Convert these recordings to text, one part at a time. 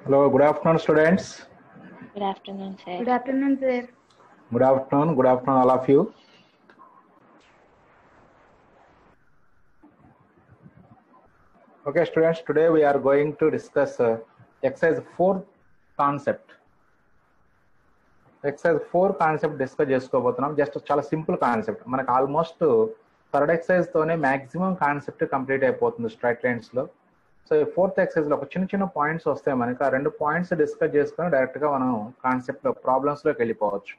Hello, good afternoon, students. Good afternoon, sir. Good afternoon, sir. Good afternoon, good afternoon, all of you. Okay, students, today we are going to discuss uh, exercise 4 concept. Exercise four concept discuss చేసుకోబోతున్నాం just చాలా simple concept మనకు almost third exercise తోనే maximum concept complete అయిపోతుంది straight lines లో so ఈ fourth exercise లో ఒక చిన్న చిన్న పాయింట్స్ వస్తాయి మనకి ఆ రెండు పాయింట్స్ డిస్కస్ చేసుకొని డైరెక్ట్ గా మనం కాన్సెప్ట్ లో ప్రాబ్లమ్స్ లోకి వెళ్ళిపోవచ్చు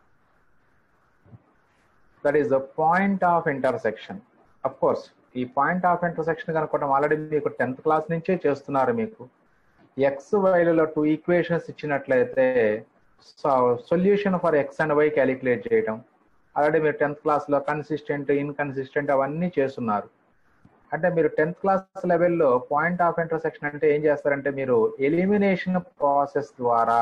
that is the point of intersection of course ఈ పాయింట్ ఆఫ్ ఇంటర్సెక్షన్ కనుక్కోవడం ఆల్రెడీ మీకు టెన్త్ క్లాస్ నుంచే చేస్తున్నారు మీకు ఎక్స్ వైలలో టూ ఈక్వేషన్స్ ఇచ్చినట్లయితే solution for X and Y calculate చేయడం ఆల్రెడీ మీరు టెన్త్ క్లాస్లో కన్సిస్టెంట్ ఇన్కన్సిస్టెంట్ అవన్నీ చేస్తున్నారు అంటే మీరు టెన్త్ క్లాస్ లెవెల్లో పాయింట్ ఆఫ్ ఇంటర్సెక్షన్ అంటే ఏం చేస్తారంటే మీరు ఎలిమినేషన్ ప్రాసెస్ ద్వారా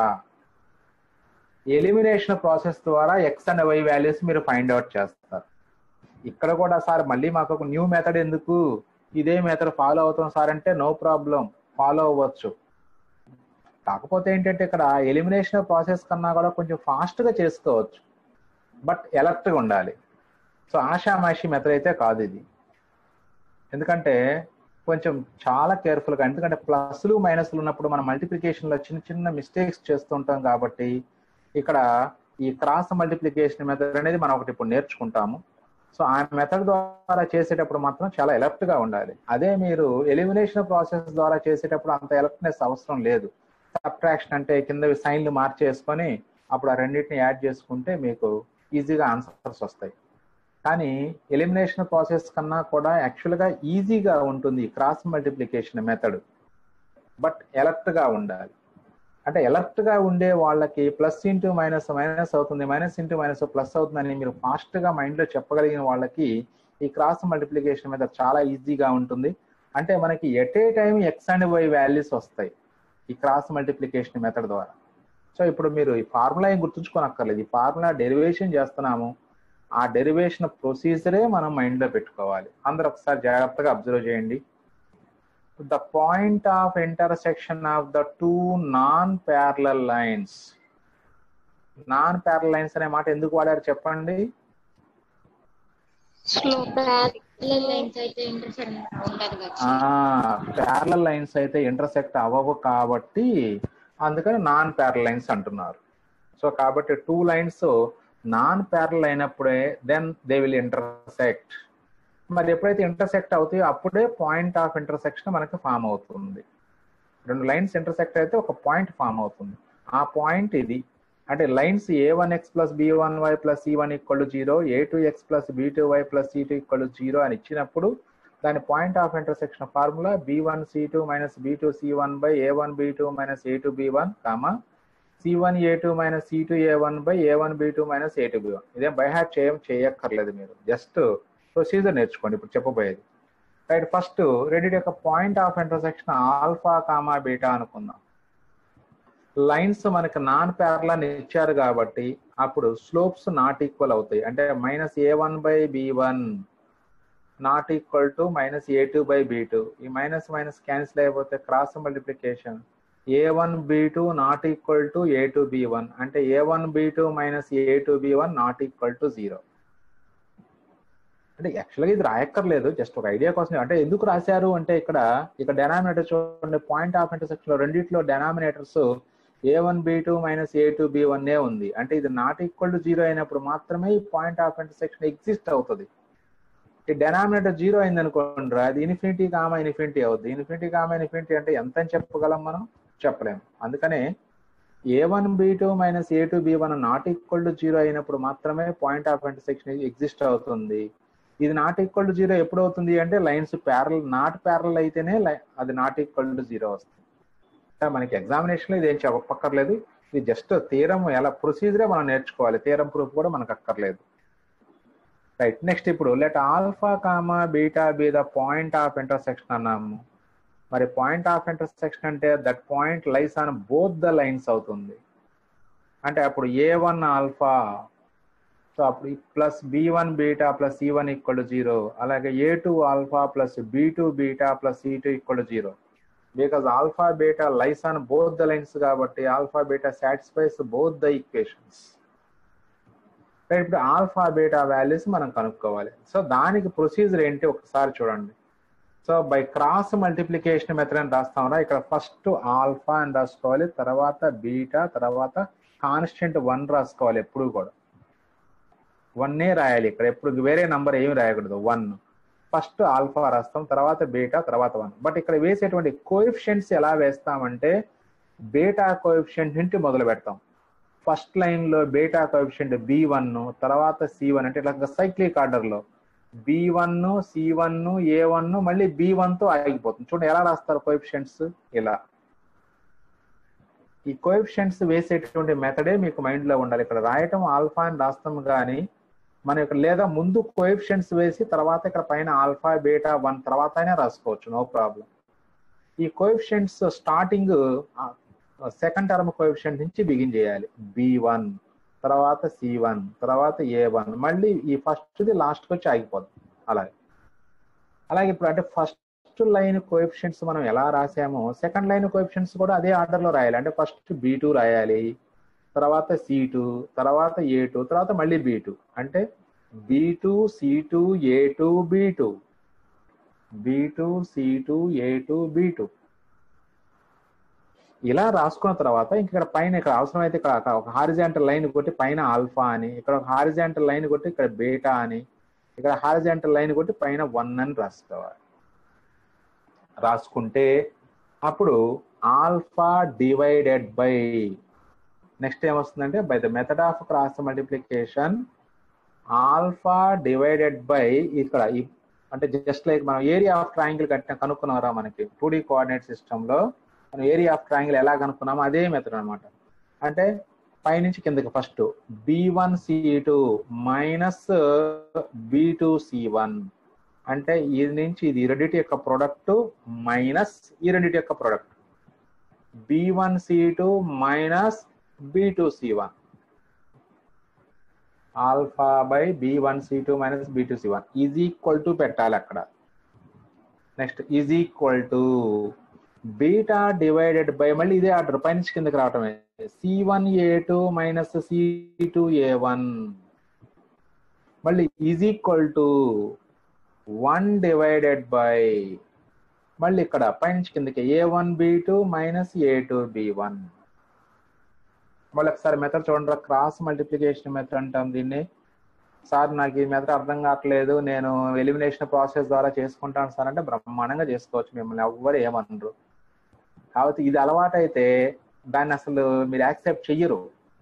ఎలిమినేషన్ ప్రాసెస్ ద్వారా ఎక్స్ అండ్ వై వాల్యూస్ మీరు ఫైండ్ అవుట్ చేస్తారు ఇక్కడ కూడా సార్ మళ్ళీ మాకు ఒక న్యూ మెథడ్ ఎందుకు ఇదే మెథడ్ ఫాలో అవుతాం సార్ అంటే నో ప్రాబ్లం ఫాలో అవ్వచ్చు కాకపోతే ఏంటంటే ఇక్కడ ఎలిమినేషన్ ప్రాసెస్ కన్నా కూడా కొంచెం ఫాస్ట్ గా చేసుకోవచ్చు బట్ ఎలర్ట్ గా ఉండాలి సో ఆషామాషి మెథడ్ అయితే కాదు ఇది ఎందుకంటే కొంచెం చాలా కేర్ఫుల్ గా ఎందుకంటే ప్లస్లు మైనస్లు ఉన్నప్పుడు మనం మల్టిప్లికేషన్ లో చిన్న చిన్న మిస్టేక్స్ చేస్తుంటాం కాబట్టి ఇక్కడ ఈ క్రాస్ మల్టిప్లికేషన్ మెథడ్ అనేది మనం ఒకటి ఇప్పుడు నేర్చుకుంటాము సో ఆ మెథడ్ ద్వారా చేసేటప్పుడు మాత్రం చాలా ఎలర్ట్ గా ఉండాలి అదే మీరు ఎలిమినేషన్ ప్రాసెస్ ద్వారా చేసేటప్పుడు అంత ఎలర్ట్నెస్ అవసరం లేదు సబ్ట్రాక్షన్ అంటే కింద సైన్లు మార్చేసుకొని అప్పుడు ఆ రెండింటిని యాడ్ చేసుకుంటే మీకు ఈజీగా ఆన్సర్స్ వస్తాయి కానీ ఎలిమినేషన్ ప్రాసెస్ కన్నా కూడా యాక్చువల్గా ఈజీగా ఉంటుంది cross multiplication method but alert గా ఉండాలి అంటే ఎలర్ట్ గా ఉండే వాళ్ళకి ప్లస్ ఇంటూ మైనస్ మైనస్ అవుతుంది మైనస్ ఇంటూ మైనస్ ప్లస్ అవుతుందని మీరు ఫాస్ట్ గా మైండ్ లో చెప్పగలిగిన వాళ్ళకి ఈ క్రాస్ మల్టిప్లికేషన్ మెథడ్ చాలా ఈజీగా ఉంటుంది అంటే మనకి at a time X and Y values వస్తాయి ఈ క్రాస్ మల్టిప్లికేషన్ మెథడ్ ద్వారా సో ఇప్పుడు మీరు ఈ ఫార్ములా ఏం గుర్తుంచుకోనక్కర్లేదు ఈ ఫార్ములా డెరివేషన్ చేస్తున్నాము ఆ డెరివేషన్ ప్రొసీజరే మనం మైండ్ లో పెట్టుకోవాలి అందరూ ఒకసారి జాగ్రత్తగా అబ్జర్వ్ చేయండి the point of intersection of the two non parallel lines non parallel lines అనే మాట ఎందుకు వాడారు చెప్పండి లైన్స్ అయితే ఇంటర్సెక్ట్ ఉండదు కదా ప్యారలల్ లైన్స్ అయితే ఇంటర్సెక్ట్ అవ్వవు కాబట్టి అందుకని నాన్ ప్యారల్ లైన్స్ అంటున్నారు సో కాబట్టి టూ లైన్స్ నాన్ ప్యారల్ అయినప్పుడే దెన్ దే విల్ ఇంటర్సెక్ట్ మరి ఎప్పుడైతే ఇంటర్సెక్ట్ అవుతాయో అప్పుడే పాయింట్ ఆఫ్ ఇంటర్సెక్షన్ మనకి ఫామ్ అవుతుంది రెండు లైన్స్ ఇంటర్సెక్ట్ అయితే ఒక పాయింట్ ఫామ్ అవుతుంది ఆ పాయింట్ ఇది అంటే lines A one X plus B one Y plus C one equal zero A two X plus B two why plus C two equal zero అని ఇచ్చినప్పుడు దాని point of intersection formula B one C two minus B two C one by A one B two minus A two B one comma C one A two minus C two A one by A one B two minus A two B one ఇదేం by heart చేయం చేయక్కర్లేదు మీరు just procedure నేర్చుకోండి ఇప్పుడు చెప్పబోయేది right first రెండింటి యొక్క point of intersection alpha comma beta అనుకుందాం లైన్స్ మనకి నాన్ ప్యారల్ ఇచ్చారు కాబట్టి అప్పుడు స్లోప్స్ నాట్ ఈక్వల్ అవుతాయి అంటే minus A one by B one not equal to minus A two by B two ఈ మైనస్ మైనస్ క్యాన్సిల్ అయిపోతే cross multiplication A one B two not equal to A two B one అంటే A one B two minus A two B one not equal to zero అంటే యాక్చువల్గా ఇది రాయక్కర్లేదు just ఒక idea కోసం అంటే ఎందుకు రాశారు అంటే ఇక్కడ ఇక్కడ డెనామినేటర్ చూడండి పాయింట్ ఆఫ్ ఇంటర్సెక్షన్ లో రెండిట్లో denominators A one B two minus A two B one A ఉంది అంటే ఇది నాట్ ఈక్వల్ టు జీరో అయినప్పుడు మాత్రమే ఈ పాయింట్ ఆఫ్ ఇంటర్సెక్షన్ ఎగ్జిస్ట్ అవుతుంది ఈ డెనామినేటర్ జీరో అయింది అనుకోండి అది ఇన్ఫినిటీ కామా ఇన్ఫినిటీ అవుతుంది ఇన్ఫినిటీ కామా ఇన్ఫినిటీ అంటే ఎంత అని చెప్పగలం మనం చెప్పలేము అందుకనే A one B two minus A two B one not equal to zero అయినప్పుడు మాత్రమే పాయింట్ ఆఫ్ ఇంటర్సెక్షన్ ఎగ్జిస్ట్ అవుతుంది ఇది నాట్ ఈక్వల్ టు జీరో ఎప్పుడు అవుతుంది అంటే లైన్స్ ప్యారల్ నాట్ ప్యారల్ అయితేనే అది నాట్ ఈక్వల్ టు జీరో వస్తుంది మనకి ఎగ్జామినేషన్ లో ఇది ఏం చెప్పక్కర్లేదు ఇది జస్ట్ తీరం ఎలా ప్రొసీజరే మనం నేర్చుకోవాలి తీరం ప్రూఫ్ కూడా మనకు అక్కర్లేదు రైట్ నెక్స్ట్ ఇప్పుడు let alpha comma beta be the point of intersection అన్నాము మరి పాయింట్ ఆఫ్ ఇంటర్సెక్షన్ అంటే that point lies on both the lines అవుతుంది అంటే అప్పుడు ఏ వన్ ఆల్ఫా సో అప్పుడు plus B one beta plus C one equal zero అలాగే A two alpha plus B two beta plus C two equal zero because alpha beta lies on both the lines కాబట్టి alpha beta satisfies both the equations ఇప్పుడు alpha beta values మనం కనుక్కోవాలి so దానికి procedure ఏంటి ఒకసారి చూడండి so by cross multiplication method అని రాస్తామరా ఇక్కడ ఫస్ట్ ఆల్ఫా అని రాసుకోవాలి తర్వాత బీటా తర్వాత కాన్స్టెంట్ వన్ రాసుకోవాలి ఎప్పుడు కూడా వన్నే రాయాలి ఇక్కడ ఎప్పుడు వేరే నంబర్ ఏమి రాయకూడదు వన్ ఫస్ట్ ఆల్ఫా రాస్తాం తర్వాత బీటా తర్వాత వన్ బట్ ఇక్కడ వేసేటువంటి కోఎఫిషియెంట్స్ ఎలా వేస్తామంటే బీటా కోఎఫిషియెంట్ నుండి మొదలు పెడతాం ఫస్ట్ లైన్ లో బీటా కోఎఫిషియెంట్ బి వన్ తర్వాత సి వన్ అంటే ఇట్లా సైక్లిక్ ఆర్డర్ లో B one C one A one మళ్ళీ బి వన్ తో ఆగిపోతుంది చూడండి ఎలా రాస్తారు కోఎఫిషియెంట్స్ ఇలా ఈ కోఎఫిషియెంట్స్ వేసేటటువంటి మెథడే మీకు మైండ్ లో ఉండాలి ఇక్కడ రాయటం ఆల్ఫా అని రాస్తాం కానీ మనం ఇక్కడ లేదా ముందు కోఎఫిషియెంట్స్ వేసి తర్వాత ఇక్కడ పైన ఆల్ఫా బీటా వన్ తర్వాత అయినా రాసుకోవచ్చు నో ప్రాబ్లం ఈ coefficients starting second term coefficient నుంచి బిగిన్ చేయాలి బి వన్ తర్వాత సి వన్ తర్వాత ఏ వన్ మళ్ళీ ఈ ఫస్ట్ది లాస్ట్కి వచ్చి ఆగిపోతుంది అలాగే అలాగే ఇప్పుడు అంటే ఫస్ట్ లైన్ కోఎఫిషియెంట్స్ మనం ఎలా రాసామో సెకండ్ లైన్ కోఎఫిషియెంట్స్ కూడా అదే ఆర్డర్లో రాయాలి అంటే ఫస్ట్ బి టూ రాయాలి తర్వాత సి టూ తర్వాత ఏ టూ తర్వాత మళ్ళీ బి టూ అంటే B two C two A two B two B two C two A two B two ఇలా రాసుకున్న తర్వాత ఇంక ఇక్కడ పైన ఇక్కడ అవసరమైతే ఇక్కడ ఒక హారిజాంటల్ లైన్ కొట్టి పైన ఆల్ఫా అని ఇక్కడ ఒక హారిజాంటల్ లైన్ కొట్టి ఇక్కడ బీటా అని ఇక్కడ హారిజాంటల్ లైన్ కొట్టి పైన వన్ అని రాసుకోవాలి రాసుకుంటే అప్పుడు ఆల్ఫా డివైడెడ్ బై నెక్స్ట్ ఏమొస్తుందంటే by the method of cross multiplication alpha divided by ఇక్కడ అంటే జస్ట్ లైక్ మనం ఏరియా ఆఫ్ ట్రయాంగిల్ కట్టిన కనుక్కున్నారా మనకి టూ డి కోఆర్డినేట్ సిస్టమ్ లో మనం ఏరియా ఆఫ్ ట్రయాంగిల్ ఎలా కనుక్కున్నామో అదే మెథడ్ అనమాట అంటే పైనుంచి కిందకి first B one C two minus B two C one అంటే ఇది నుంచి ఇది ఈ రెండింటి యొక్క ప్రొడక్ట్ మైనస్ ఈ రెండింటి యొక్క product B one C two minus B two C one alpha by B one C two minus B two C one is equal to పెట్టాలి అక్కడ next is equal to beta divided by మళ్ళీ ఇదే order పైనుంచి కిందకి రావటమే C one A two minus C two A one మళ్ళీ is equal to one divided by మళ్ళీ ఇక్కడ పైనుంచి కిందకి A one B two minus A two B one మళ్ళీ ఒకసారి మెథడ్ చూడండి క్రాస్ మల్టిప్లికేషన్ మెథడ్ అంటాం దీన్ని సార్ నాకు ఈ మెథడ్ అర్థం కావట్లేదు నేను ఎలిమినేషన్ ప్రాసెస్ ద్వారా చేసుకుంటాను సార్ అంటే బ్రహ్మాండంగా చేసుకోవచ్చు మిమ్మల్ని ఎవ్వరు ఏమనరు కాబట్టి ఇది అలవాటైతే దాన్ని అసలు మీరు యాక్సెప్ట్ చెయ్యరు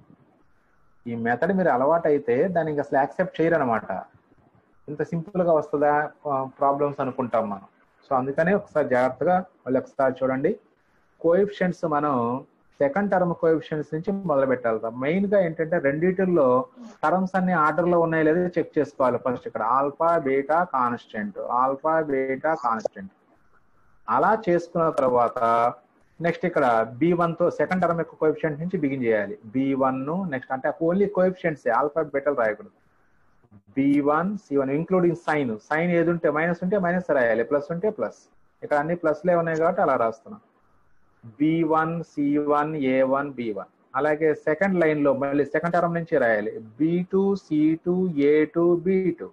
ఈ మెథడ్ మీరు అలవాటైతే దాన్ని అసలు యాక్సెప్ట్ చేయరు అనమాట ఇంత సింపుల్ గా వస్తుందా ప్రాబ్లమ్స్ అనుకుంటాం మనం సో అందుకనే ఒకసారి జాగ్రత్తగా మళ్ళీ ఒకసారి చూడండి కోఎఫిషియన్స్ మనం సెకండ్ టర్మ్ కోఎఫిషియన్స్ నుంచి మొదలు పెట్టాలి మెయిన్ గా ఏంటంటే రెండిటిల్లో టర్మ్స్ అన్ని ఆర్డర్ లో ఉన్నాయి లేదా చెక్ చేసుకోవాలి ఫస్ట్ ఇక్కడ alpha beta constant alpha beta constant అలా చేసుకున్న తర్వాత నెక్స్ట్ ఇక్కడ బి వన్ తో సెకండ్ టర్మ్ యొక్క కోఎఫిషియంట్ నుంచి బిగిన్ చేయాలి బి వన్ నెక్స్ట్ అంటే ఓన్లీ కోఎఫిషియంట్స్ ఆల్ఫా బీటాలు రాయకూడదు B one C one including sign sign ఏది ఉంటే మైనస్ ఉంటే మైనస్ రాయాలి ప్లస్ ఉంటే ప్లస్ ఇక్కడ అన్ని ప్లస్లే ఉన్నాయి కాబట్టి అలా రాస్తున్నాం B one C one A one B one అలాగే సెకండ్ లైన్ లో మళ్ళీ సెకండ్ టర్మ్ నుంచి రాయాలి B two C two A two B two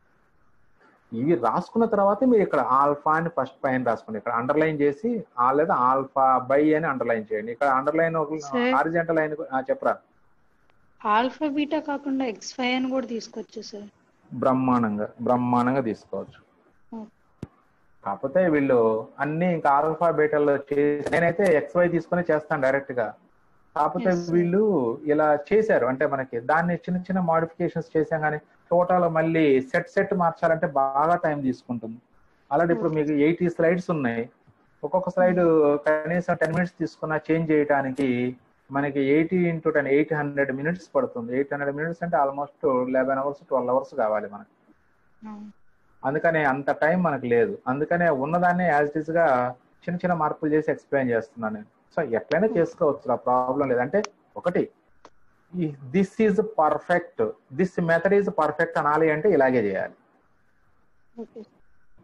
ఇవి రాసుకున్న తర్వాత మీరు ఇక్కడ ఆల్ఫా అని ఫస్ట్ పైన రాసుకోండి ఇక్కడ అండర్లైన్ చేసి ఆ లేదా ఆల్ఫా బై అని అండర్లైన్ చేయండి ఇక్కడ అండర్లైన్ Sir. హారిజెంటల్ లైన్ చెప్పరా ఆల్ఫా బీటా కాకుండా ఎక్స్ ఫైవ్ అని కూడా తీసుకోవచ్చు సార్ బ్రహ్మాండంగా బ్రహ్మాండంగా తీసుకోవచ్చు Hmm. కాకపోతే వీళ్ళు అన్ని ఇంకా ఆల్ఫా బీటాల్లో చేసి నేనైతే ఎక్స్ వై తీసుకుని చేస్తాను డైరెక్ట్ గా కాకపోతే Yes, sir. వీళ్ళు ఇలా చేశారు అంటే మనకి దాన్ని చిన్న చిన్న మాడిఫికేషన్స్ చేసాం కానీ టోటల్ మళ్ళీ సెట్ సెట్ మార్చాలంటే బాగా టైం తీసుకుంటుంది అలాంటి ఇప్పుడు మీకు ఎయిటీ స్లైడ్స్ ఉన్నాయి ఒక్కొక్క స్లైడ్ కనీసం టెన్ మినిట్స్ తీసుకున్న చేంజ్ చేయడానికి మనకి eighty into ten eight hundred minutes పడుతుంది ఎయిట్ హండ్రెడ్ మినిట్స్ అంటే almost eleven hours twelve hours కావాలి మనకి అందుకనే అంత టైం మనకు లేదు అందుకనే ఉన్నదాన్ని యాజ్ ఇట్ ఇస్ గా చిన్న చిన్న మార్పులు చేసి ఎక్స్ప్లెయిన్ చేస్తున్నాను నేను సో ఎట్లయినా చేసుకోవచ్చు ఆ ప్రాబ్లం లేదంటే ఒకటి this is perfect this method is perfect అనాలి అంటే ఇలాగే చేయాలి ఓకే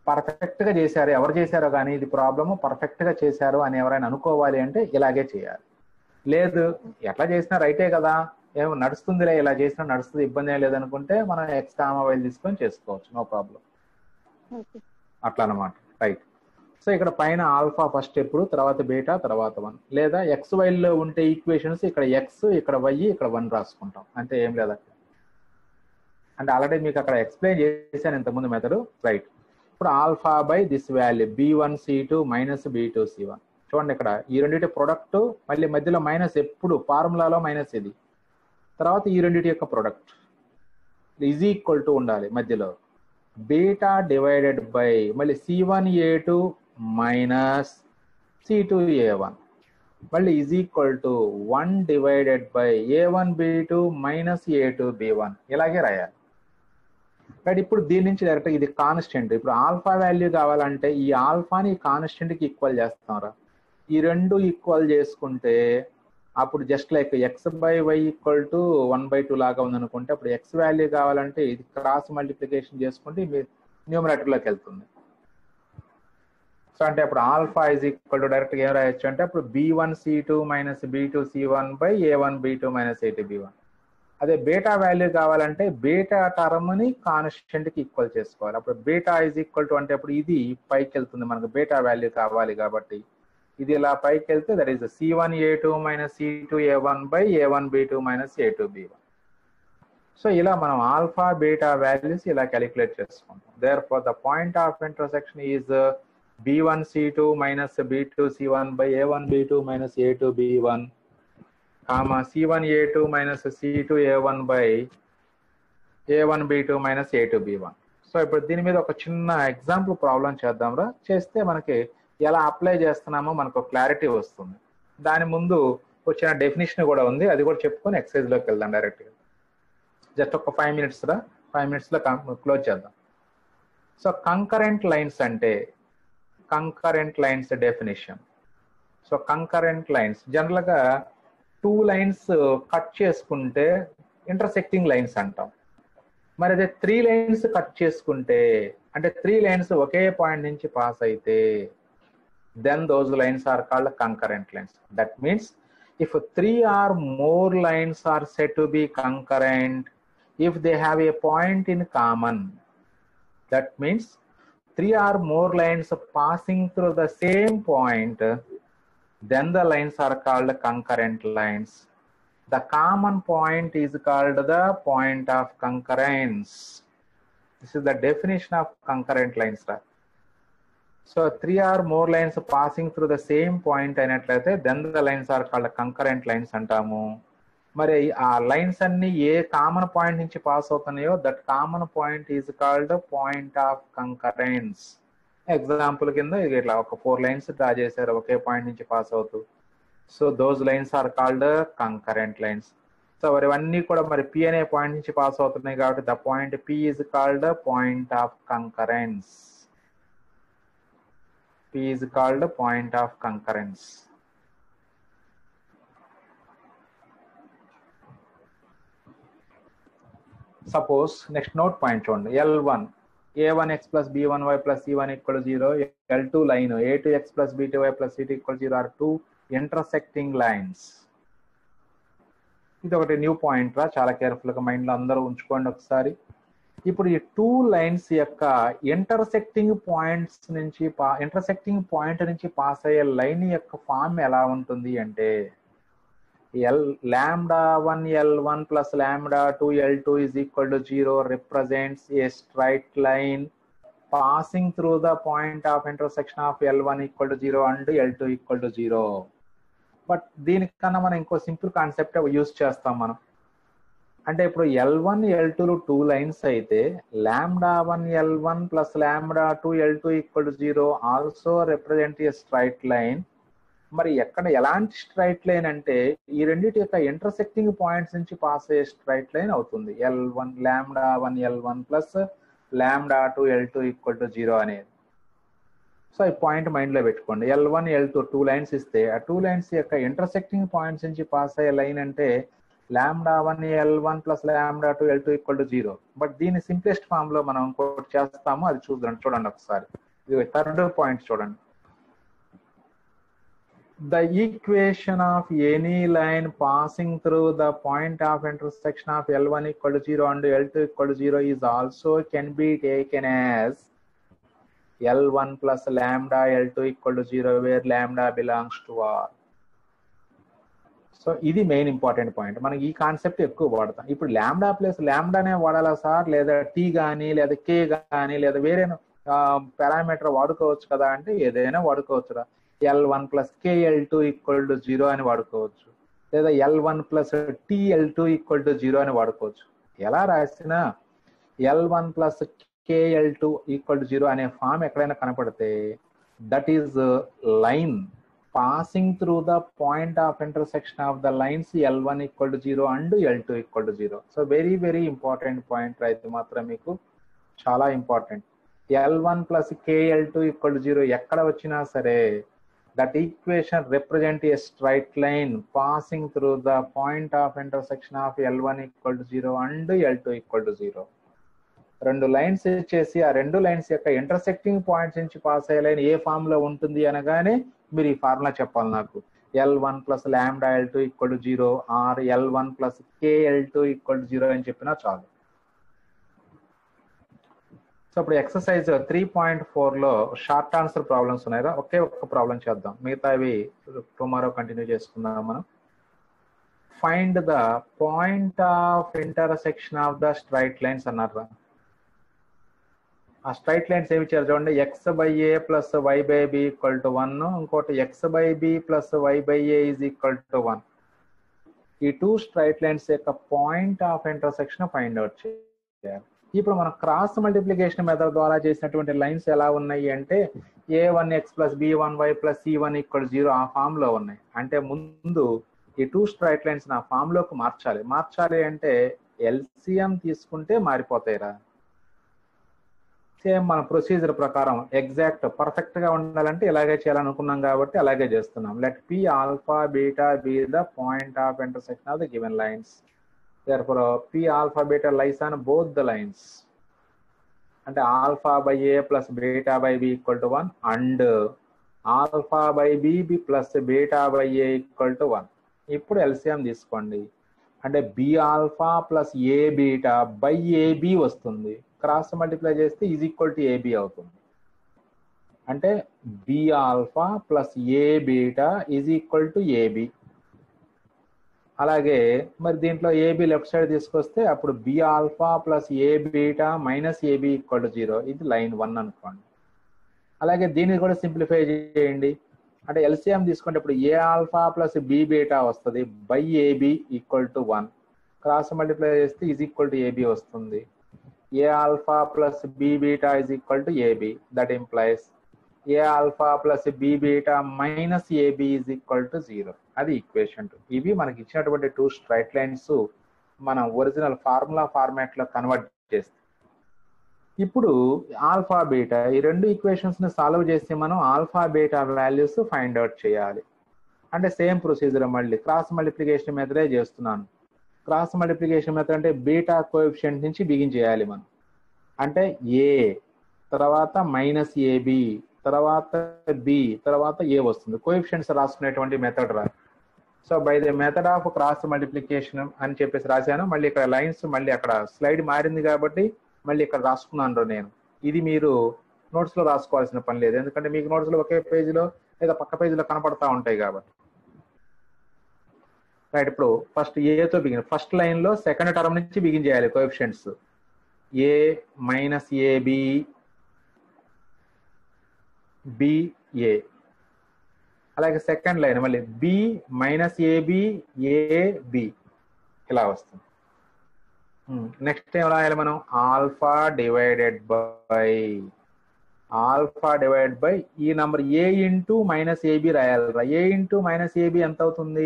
పర్ఫెక్ట్ గా చేశారు ఎవరు చేశారో కానీ ఇది ప్రాబ్లమ్ పర్ఫెక్ట్ గా చేశారు అని ఎవరైనా అనుకోవాలి అంటే ఇలాగే చేయాలి లేదు ఎట్లా చేసినా రైటే కదా ఏమో నడుస్తుందిలే ఇలా చేసినా నడుస్తుంది ఇబ్బంది ఏం లేదనుకుంటే మనం ఎక్స్ కామా వైల్ తీసుకొని చేసుకోవచ్చు నో ప్రాబ్లం ఓకే అట్లా అనమాట రైట్ సో ఇక్కడ పైన ఆల్ఫా ఫస్ట్ ఎప్పుడు తర్వాత బీటా తర్వాత వన్ లేదా ఎక్స్ వైల్లో ఉంటే ఈక్వేషన్స్ ఇక్కడ ఎక్స్ ఇక్కడ వై ఇక్కడ వన్ రాసుకుంటాం అంటే ఏం లేదా అంటే ఆల్రెడీ మీకు అక్కడ ఎక్స్ప్లెయిన్ చేశాను ఇంతకుముందు మెథడ్ రైట్ ఇప్పుడు alpha by this value B one C two minus B two C one చూడండి ఇక్కడ ఈ రెండింటి ప్రొడక్ట్ మళ్ళీ మధ్యలో మైనస్ ఎప్పుడు ఫార్ములాలో మైనస్ ఇది తర్వాత ఈ రెండింటి యొక్క ప్రొడక్ట్ ఈజ్ ఈక్వల్ టు ఉండాలి మధ్యలో బీటా డివైడెడ్ బై మళ్ళీ C one A two minus C two A one మళ్ళీ is equal to one divided by A one B two minus A two B one ఇలాగే రాయాలి but ఇప్పుడు దీని నుంచి direct ఇది కాన్స్టెంట్ ఇప్పుడు ఆల్ఫా వాల్యూ కావాలంటే ఈ ఆల్ఫాని ఈ కాన్స్టెంట్ కి ఈక్వల్ చేస్తాంరా ఈ రెండు ఈక్వల్ చేసుకుంటే అప్పుడు just like X by Y equal to one by two లాగా ఉందనుకుంటే అప్పుడు ఎక్స్ వాల్యూ కావాలంటే ఇది క్రాస్ మల్టిప్లికేషన్ చేసుకుంటే మీ న్యూమరేటర్లోకి వెళ్తుంది సో అంటే అప్పుడు alpha is equal to direct ఏం రాయొచ్చు అంటే అప్పుడు B one C two minus B two C one by A one B two minus A two B one అదే బీటా వాల్యూ కావాలంటే బీటా టర్మ్ ని కాన్స్టెంట్ కి ఈక్వల్ చేసుకోవాలి అప్పుడు బీటా ఇస్ ఈక్వల్ టు అంటే అప్పుడు ఇది పైకి వెళ్తుంది మనకు బీటా వాల్యూ కావాలి కాబట్టి ఇది ఇలా పైకి వెళ్తే that is C one A two minus C two A one by A one B two minus A two B one so ఇలా మనం ఆల్ఫా బీటా వాల్యూస్ ఇలా క్యాలిక్యులేట్ చేసుకుంటాం therefore the point of intersection is B one C two minus B two C one by A one B two minus A two B one comma C one A two minus C two A one by A one B two minus A two B one so ఇప్పుడు దీని మీద ఒక చిన్న example problem చేద్దాంరా చేస్తే మనకి ఎలా apply చేస్తున్నామో మనకు క్లారిటీ వస్తుంది దాని ముందు వచ్చిన డెఫినేషన్ కూడా ఉంది అది కూడా చెప్పుకొని ఎక్సైజ్ లోకి వెళ్దాం డైరెక్ట్ గా జస్ట్ ఒక ఫైవ్ మినిట్స్ రా ఫైవ్ మినిట్స్ లో క్లోజ్ చేద్దాం సో కంకరెంట్ లైన్స్ అంటే concurrent lines definition so concurrent lines general గా టూ లైన్స్ కట్ చేసుకుంటే ఇంటర్సెక్టింగ్ లైన్స్ అంటాం మరి అదే త్రీ లైన్స్ కట్ చేసుకుంటే అంటే త్రీ లైన్స్ ఒకే పాయింట్ నుంచి పాస్ అయితే then those lines are called concurrent lines that means if three or more lines are said to be concurrent if they have a point in common that means three or more lines passing through the same point then the lines are called concurrent lines the common point is called the point of concurrence this is the definition of concurrent lines sir. So three or more lines passing through the same point అయినట్లయితే then the lines are called concurrent lines అంటాము మరి ఆ lines అన్ని ఏ common point నుంచి పాస్ అవుతున్నాయో that common point is called point of concurrence example కింద ఇది ఇట్లా ఒక ఫోర్ లైన్స్ డ్రా చేశారు ఒకే పాయింట్ నుంచి పాస్ అవుతూ so those lines are called concurrent lines so మరి ఇవన్నీ కూడా మరి పి అనే పాయింట్ నుంచి పాస్ అవుతున్నాయి కాబట్టి the point P is called point of concurrence P is called point of concurrence. Suppose next note point on L1 a1x plus b1y plus c1 equal to 0 L2 line a2x plus b2y plus c2 equal to 0 are two intersecting lines. ఇది ఒకటి new point రా చాలా careful గా mind లో అందరూ ఉంచుకోండి ఒకసారి ఇప్పుడు ఈ టూ లైన్స్ యొక్క ఇంటర్సెక్టింగ్ పాయింట్స్ నుంచి ఇంటర్సెక్టింగ్ పాయింట్ నుంచి పాస్ అయ్యే లైన్ యొక్క ఫామ్ ఎలా ఉంటుంది అంటే L lambda one L one plus lambda two L two is equal to zero represents a straight line passing through the point of intersection of L one equal to zero and L two equal to zero but దీనికన్నా మనం ఇంకో simple concept use చేస్తాం మనం అంటే ఇప్పుడు L one L టూలు two lines అయితే lambda one L one plus lambda two L two equal to zero also represent a straight line మరి ఎక్కడ ఎలాంటి స్ట్రైట్ లైన్ అంటే ఈ రెండింటి యొక్క ఇంటర్సెక్టింగ్ పాయింట్స్ నుంచి పాస్ అయ్యే స్ట్రైట్ లైన్ అవుతుంది L one lambda one L one plus lambda two L two equal to zero అనేది సో ఈ పాయింట్ మైండ్ లో పెట్టుకోండి L one L two two lines ఇస్తే ఆ టూ లైన్స్ యొక్క ఇంటర్సెక్టింగ్ పాయింట్స్ నుంచి పాస్ అయ్యే లైన్ అంటే lambda one L one plus lambda two L two equal to zero but దీని సింప్లెస్ట్ ఫామ్ లో మనం ఇంకోటి చేస్తాము అది చూద్దాం చూడండి ఒకసారి ఇది థర్డ్ పాయింట్ చూడండి the equation of any line passing through the point of intersection of L1 equal to 0 and L2 equal to 0 is also can be taken as L1 plus lambda L2 equal to 0 where lambda belongs to R. So ఇది main important point మనకి ఈ concept ఎక్కువ వాడతాం ఇప్పుడు lambda plus ల్యాండానే వాడాలా sir లేదా tea కానీ లేదా కే కానీ లేదా వేరే పారామీటర్ వాడుకోవచ్చు కదా అంటే ఏదైనా వాడుకోవచ్చురా L one plus KL two equal to zero అని వాడుకోవచ్చు లేదా L one plus TL two equal to zero అని వాడుకోవచ్చు ఎలా రాసినా L one plus KL two equal to zero అనే ఫామ్ ఎక్కడైనా కనపడితే that is line passing through the point of intersection of the lines L one equal to zero and L two equal to zero so very very important point రైతు మాత్రం మీకు చాలా important L one plus KL two equal to zero ఎక్కడ వచ్చినా సరే that equation represent a straight line passing through the point of intersection of L1 equal to 0 and L2 equal to 0. రెండు lines ఇచ్చేసి ఆ రెండు లైన్స్ యొక్క intersecting points నుంచి pass అయ్యే లైన్ ఏ ఫామ్ లో ఉంటుంది అనగానే మీరు ఈ ఫార్ములా చెప్పాలి నాకు L one plus lambda L two equal to zero or L one plus K L two equal to zero అని చెప్పినా చాలు సో ఇప్పుడు ఎక్సర్సైజ్ త్రీ పాయింట్ ఫోర్ లో షార్ట్ ఆన్సర్ ప్రాబ్లమ్స్ ఉన్నాయి ఒకే ఒక్క ప్రాబ్లం చేద్దాం మిగతావి టుమారో కంటిన్యూ చేసుకుందాం మనం find the point of intersection of the straight lines అన్నారు ఆ స్ట్రైట్ లైన్స్ ఏమి ఇచ్చారు చూడండి X by A plus Y by B equal to one ఇంకోటి X by B plus Y by A is equal to one ఈ two straight lines యొక్క point of intersection find out చేయాలి ఇప్పుడు మనం cross multiplication method ద్వారా చేసినటువంటి lines ఎలా ఉన్నాయి అంటే A one X plus B one Y plus C one equal zero ఆ ఫామ్ లో ఉన్నాయి అంటే ముందు ఈ టూ స్ట్రైట్ లైన్స్ నా ఫామ్ లోకి మార్చాలి మార్చాలి అంటే ఎల్సిఎం తీసుకుంటే మారిపోతాయిరా సేమ్ మన ప్రొసీజర్ ప్రకారం ఎగ్జాక్ట్ పర్ఫెక్ట్ గా ఉండాలంటే ఇలాగే చేయాలనుకున్నాం కాబట్టి అలాగే చేస్తున్నాం let P alpha beta be the point of intersection of the given lines therefore p alpha beta lies on both the lines అంటే alpha by A plus beta by B equal to one and alpha by B plus beta by A equal to one ఇప్పుడు LCM తీసుకోండి అంటే B alpha plus A beta by AB వస్తుంది cross multiply చేస్తే is equal to AB అవుతుంది అంటే B alpha plus A beta is equal to AB అలాగే మరి దీంట్లో ఏబి లెఫ్ట్ సైడ్ తీసుకొస్తే అప్పుడు B alpha plus A beta minus AB equal to zero ఇది లైన్ వన్ అనుకోండి అలాగే దీన్ని కూడా సింప్లిఫై చేయండి అంటే ఎల్సిఎం తీసుకుంటే ఇప్పుడు A alpha plus B beta వస్తుంది by AB equal to one cross multiply చేస్తే ఈజ్ ఈక్వల్ టు ఏబి వస్తుంది A alpha plus B beta is equal to AB that implies A alpha plus B beta minus AB is equal to zero అది equation two ఇవి మనకి ఇచ్చినటువంటి two straight lines మనం original formula format లో convert చేస్తాం ఇప్పుడు alpha beta ఈ రెండు ఈక్వేషన్స్ ని సాల్వ్ చేసి మనం alpha beta values find out చేయాలి అంటే సేమ్ ప్రొసీజర్ మళ్ళీ క్రాస్ మల్టిప్లికేషన్ మెథడే చేస్తున్నాను క్రాస్ మల్టిప్లికేషన్ మెథడ్ అంటే బీటా కోఎఫిషియంట్ నుంచి బిగిన్ చేయాలి మనం అంటే ఏ తర్వాత మైనస్ ఏబి తర్వాత బి తర్వాత ఏ వస్తుంది కోఎఫిషియంట్స్ రాసుకునేటువంటి మెథడ్ రా so by the method of cross multiplication అని చెప్పేసి రాశాను మళ్ళీ ఇక్కడ లైన్స్ మళ్ళీ అక్కడ స్లైడ్ మారింది కాబట్టి మళ్ళీ ఇక్కడ రాసుకున్నాను నేను ఇది మీరు నోట్స్ లో రాసుకోవాల్సిన పని లేదు ఎందుకంటే మీకు నోట్స్ లో ఒకే పేజీలో లేదా పక్క పేజీలో కనపడతా ఉంటాయి కాబట్టి రైట్ ఇప్పుడు ఫస్ట్ ఏతో బిగిన్ ఫస్ట్ లైన్ లో సెకండ్ టర్మ్ నుంచి బిగిన్ చేయాలి coefficients A minus AB BA అలాగే సెకండ్ లైన్ మళ్ళీ బి మైనస్ ఏబి ఏబి ఇలా వస్తుంది నెక్స్ట్ ఏం రాయాలి మనం alpha divided by alpha divide by ఈ number A into minus AB రాయాలి ఏ ఇంటూ మైనస్ ఏబి ఎంత అవుతుంది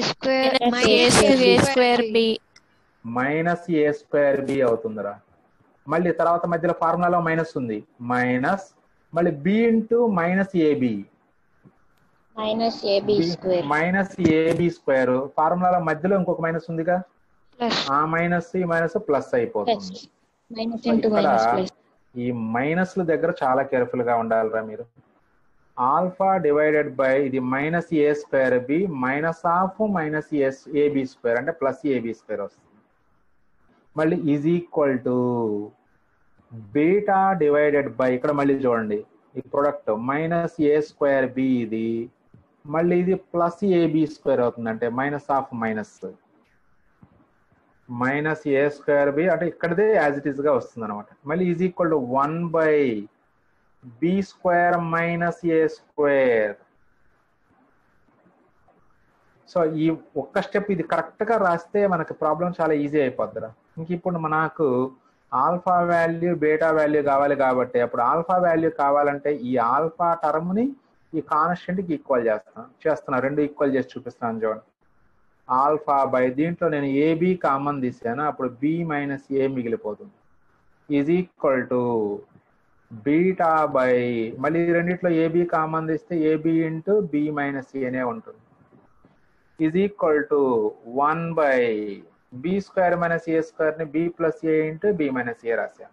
స్క్వేర్ బి మైనస్ ఏ స్క్వేర్ బి అవుతుందిరా మళ్ళీ తర్వాత మధ్యలో ఫార్ములాలో మైనస్ ఉంది మైనస్ మళ్ళీ B into minus AB minus AB square minus AB square formula మధ్యలో ఇంకొక మైనస్ ఉందిగా ప్లస్ ఆ మైనస్ ఈ మైనస్ ప్లస్ ప్లస్ అయిపోతుంది మైనస్ ఇంటూ ఇక్కడ మైనస్ ప్లస్ ఈ మైనస్ల దగ్గర చాలా కేర్ఫుల్ గా ఉండాలిరా మీరు ఆల్ఫా డివైడెడ్ బై ఇది minus A square B minus of minus S AB square అంటే ప్లస్ ఏబి స్క్వేర్ వస్తుంది మళ్ళీ is equal to beta divided by ఇక్కడ మళ్ళీ చూడండి ఈ ప్రొడక్ట్ మైనస్ ఏ స్క్వేర్ బి ఇది మళ్ళీ ఇది ప్లస్ ఏబి స్క్వేర్ అవుతుంది అంటే minus of minus minus A square B అంటే ఇక్కడదే యాజ్ ఇట్ ఈస్ గా వస్తుంది అనమాట మళ్ళీ is equal to one by B square minus A square so ఈ ఒక్క స్టెప్ ఇది కరెక్ట్ గా రాస్తే మనకి ప్రాబ్లం చాలా ఈజీ అయిపోద్దిరా ఇంక ఇప్పుడు మనకు ఆల్ఫా వాల్యూ బీటా వాల్యూ కావాలి కాబట్టి అప్పుడు ఆల్ఫా వాల్యూ కావాలంటే ఈ ఆల్ఫా టర్మ్ ని ఈ కాన్స్టెంట్ కి ఈక్వల్ చేస్తాను చేస్తున్నా రెండు ఈక్వల్ చేసి చూపిస్తున్నాను చూడండి ఆల్ఫా బై దీంట్లో నేను ఏబి కామన్ తీసాను అప్పుడు బి మైనస్ ఏ మిగిలిపోతుంది is equal to beta by మళ్ళీ ఈ రెండిట్లో ఏబి కామన్ తీస్తే ఏబి ఇంటూ బి మైనస్ ఏనే ఉంటుంది is equal to one by B square minus A square ని B plus A into B minus A రాశాను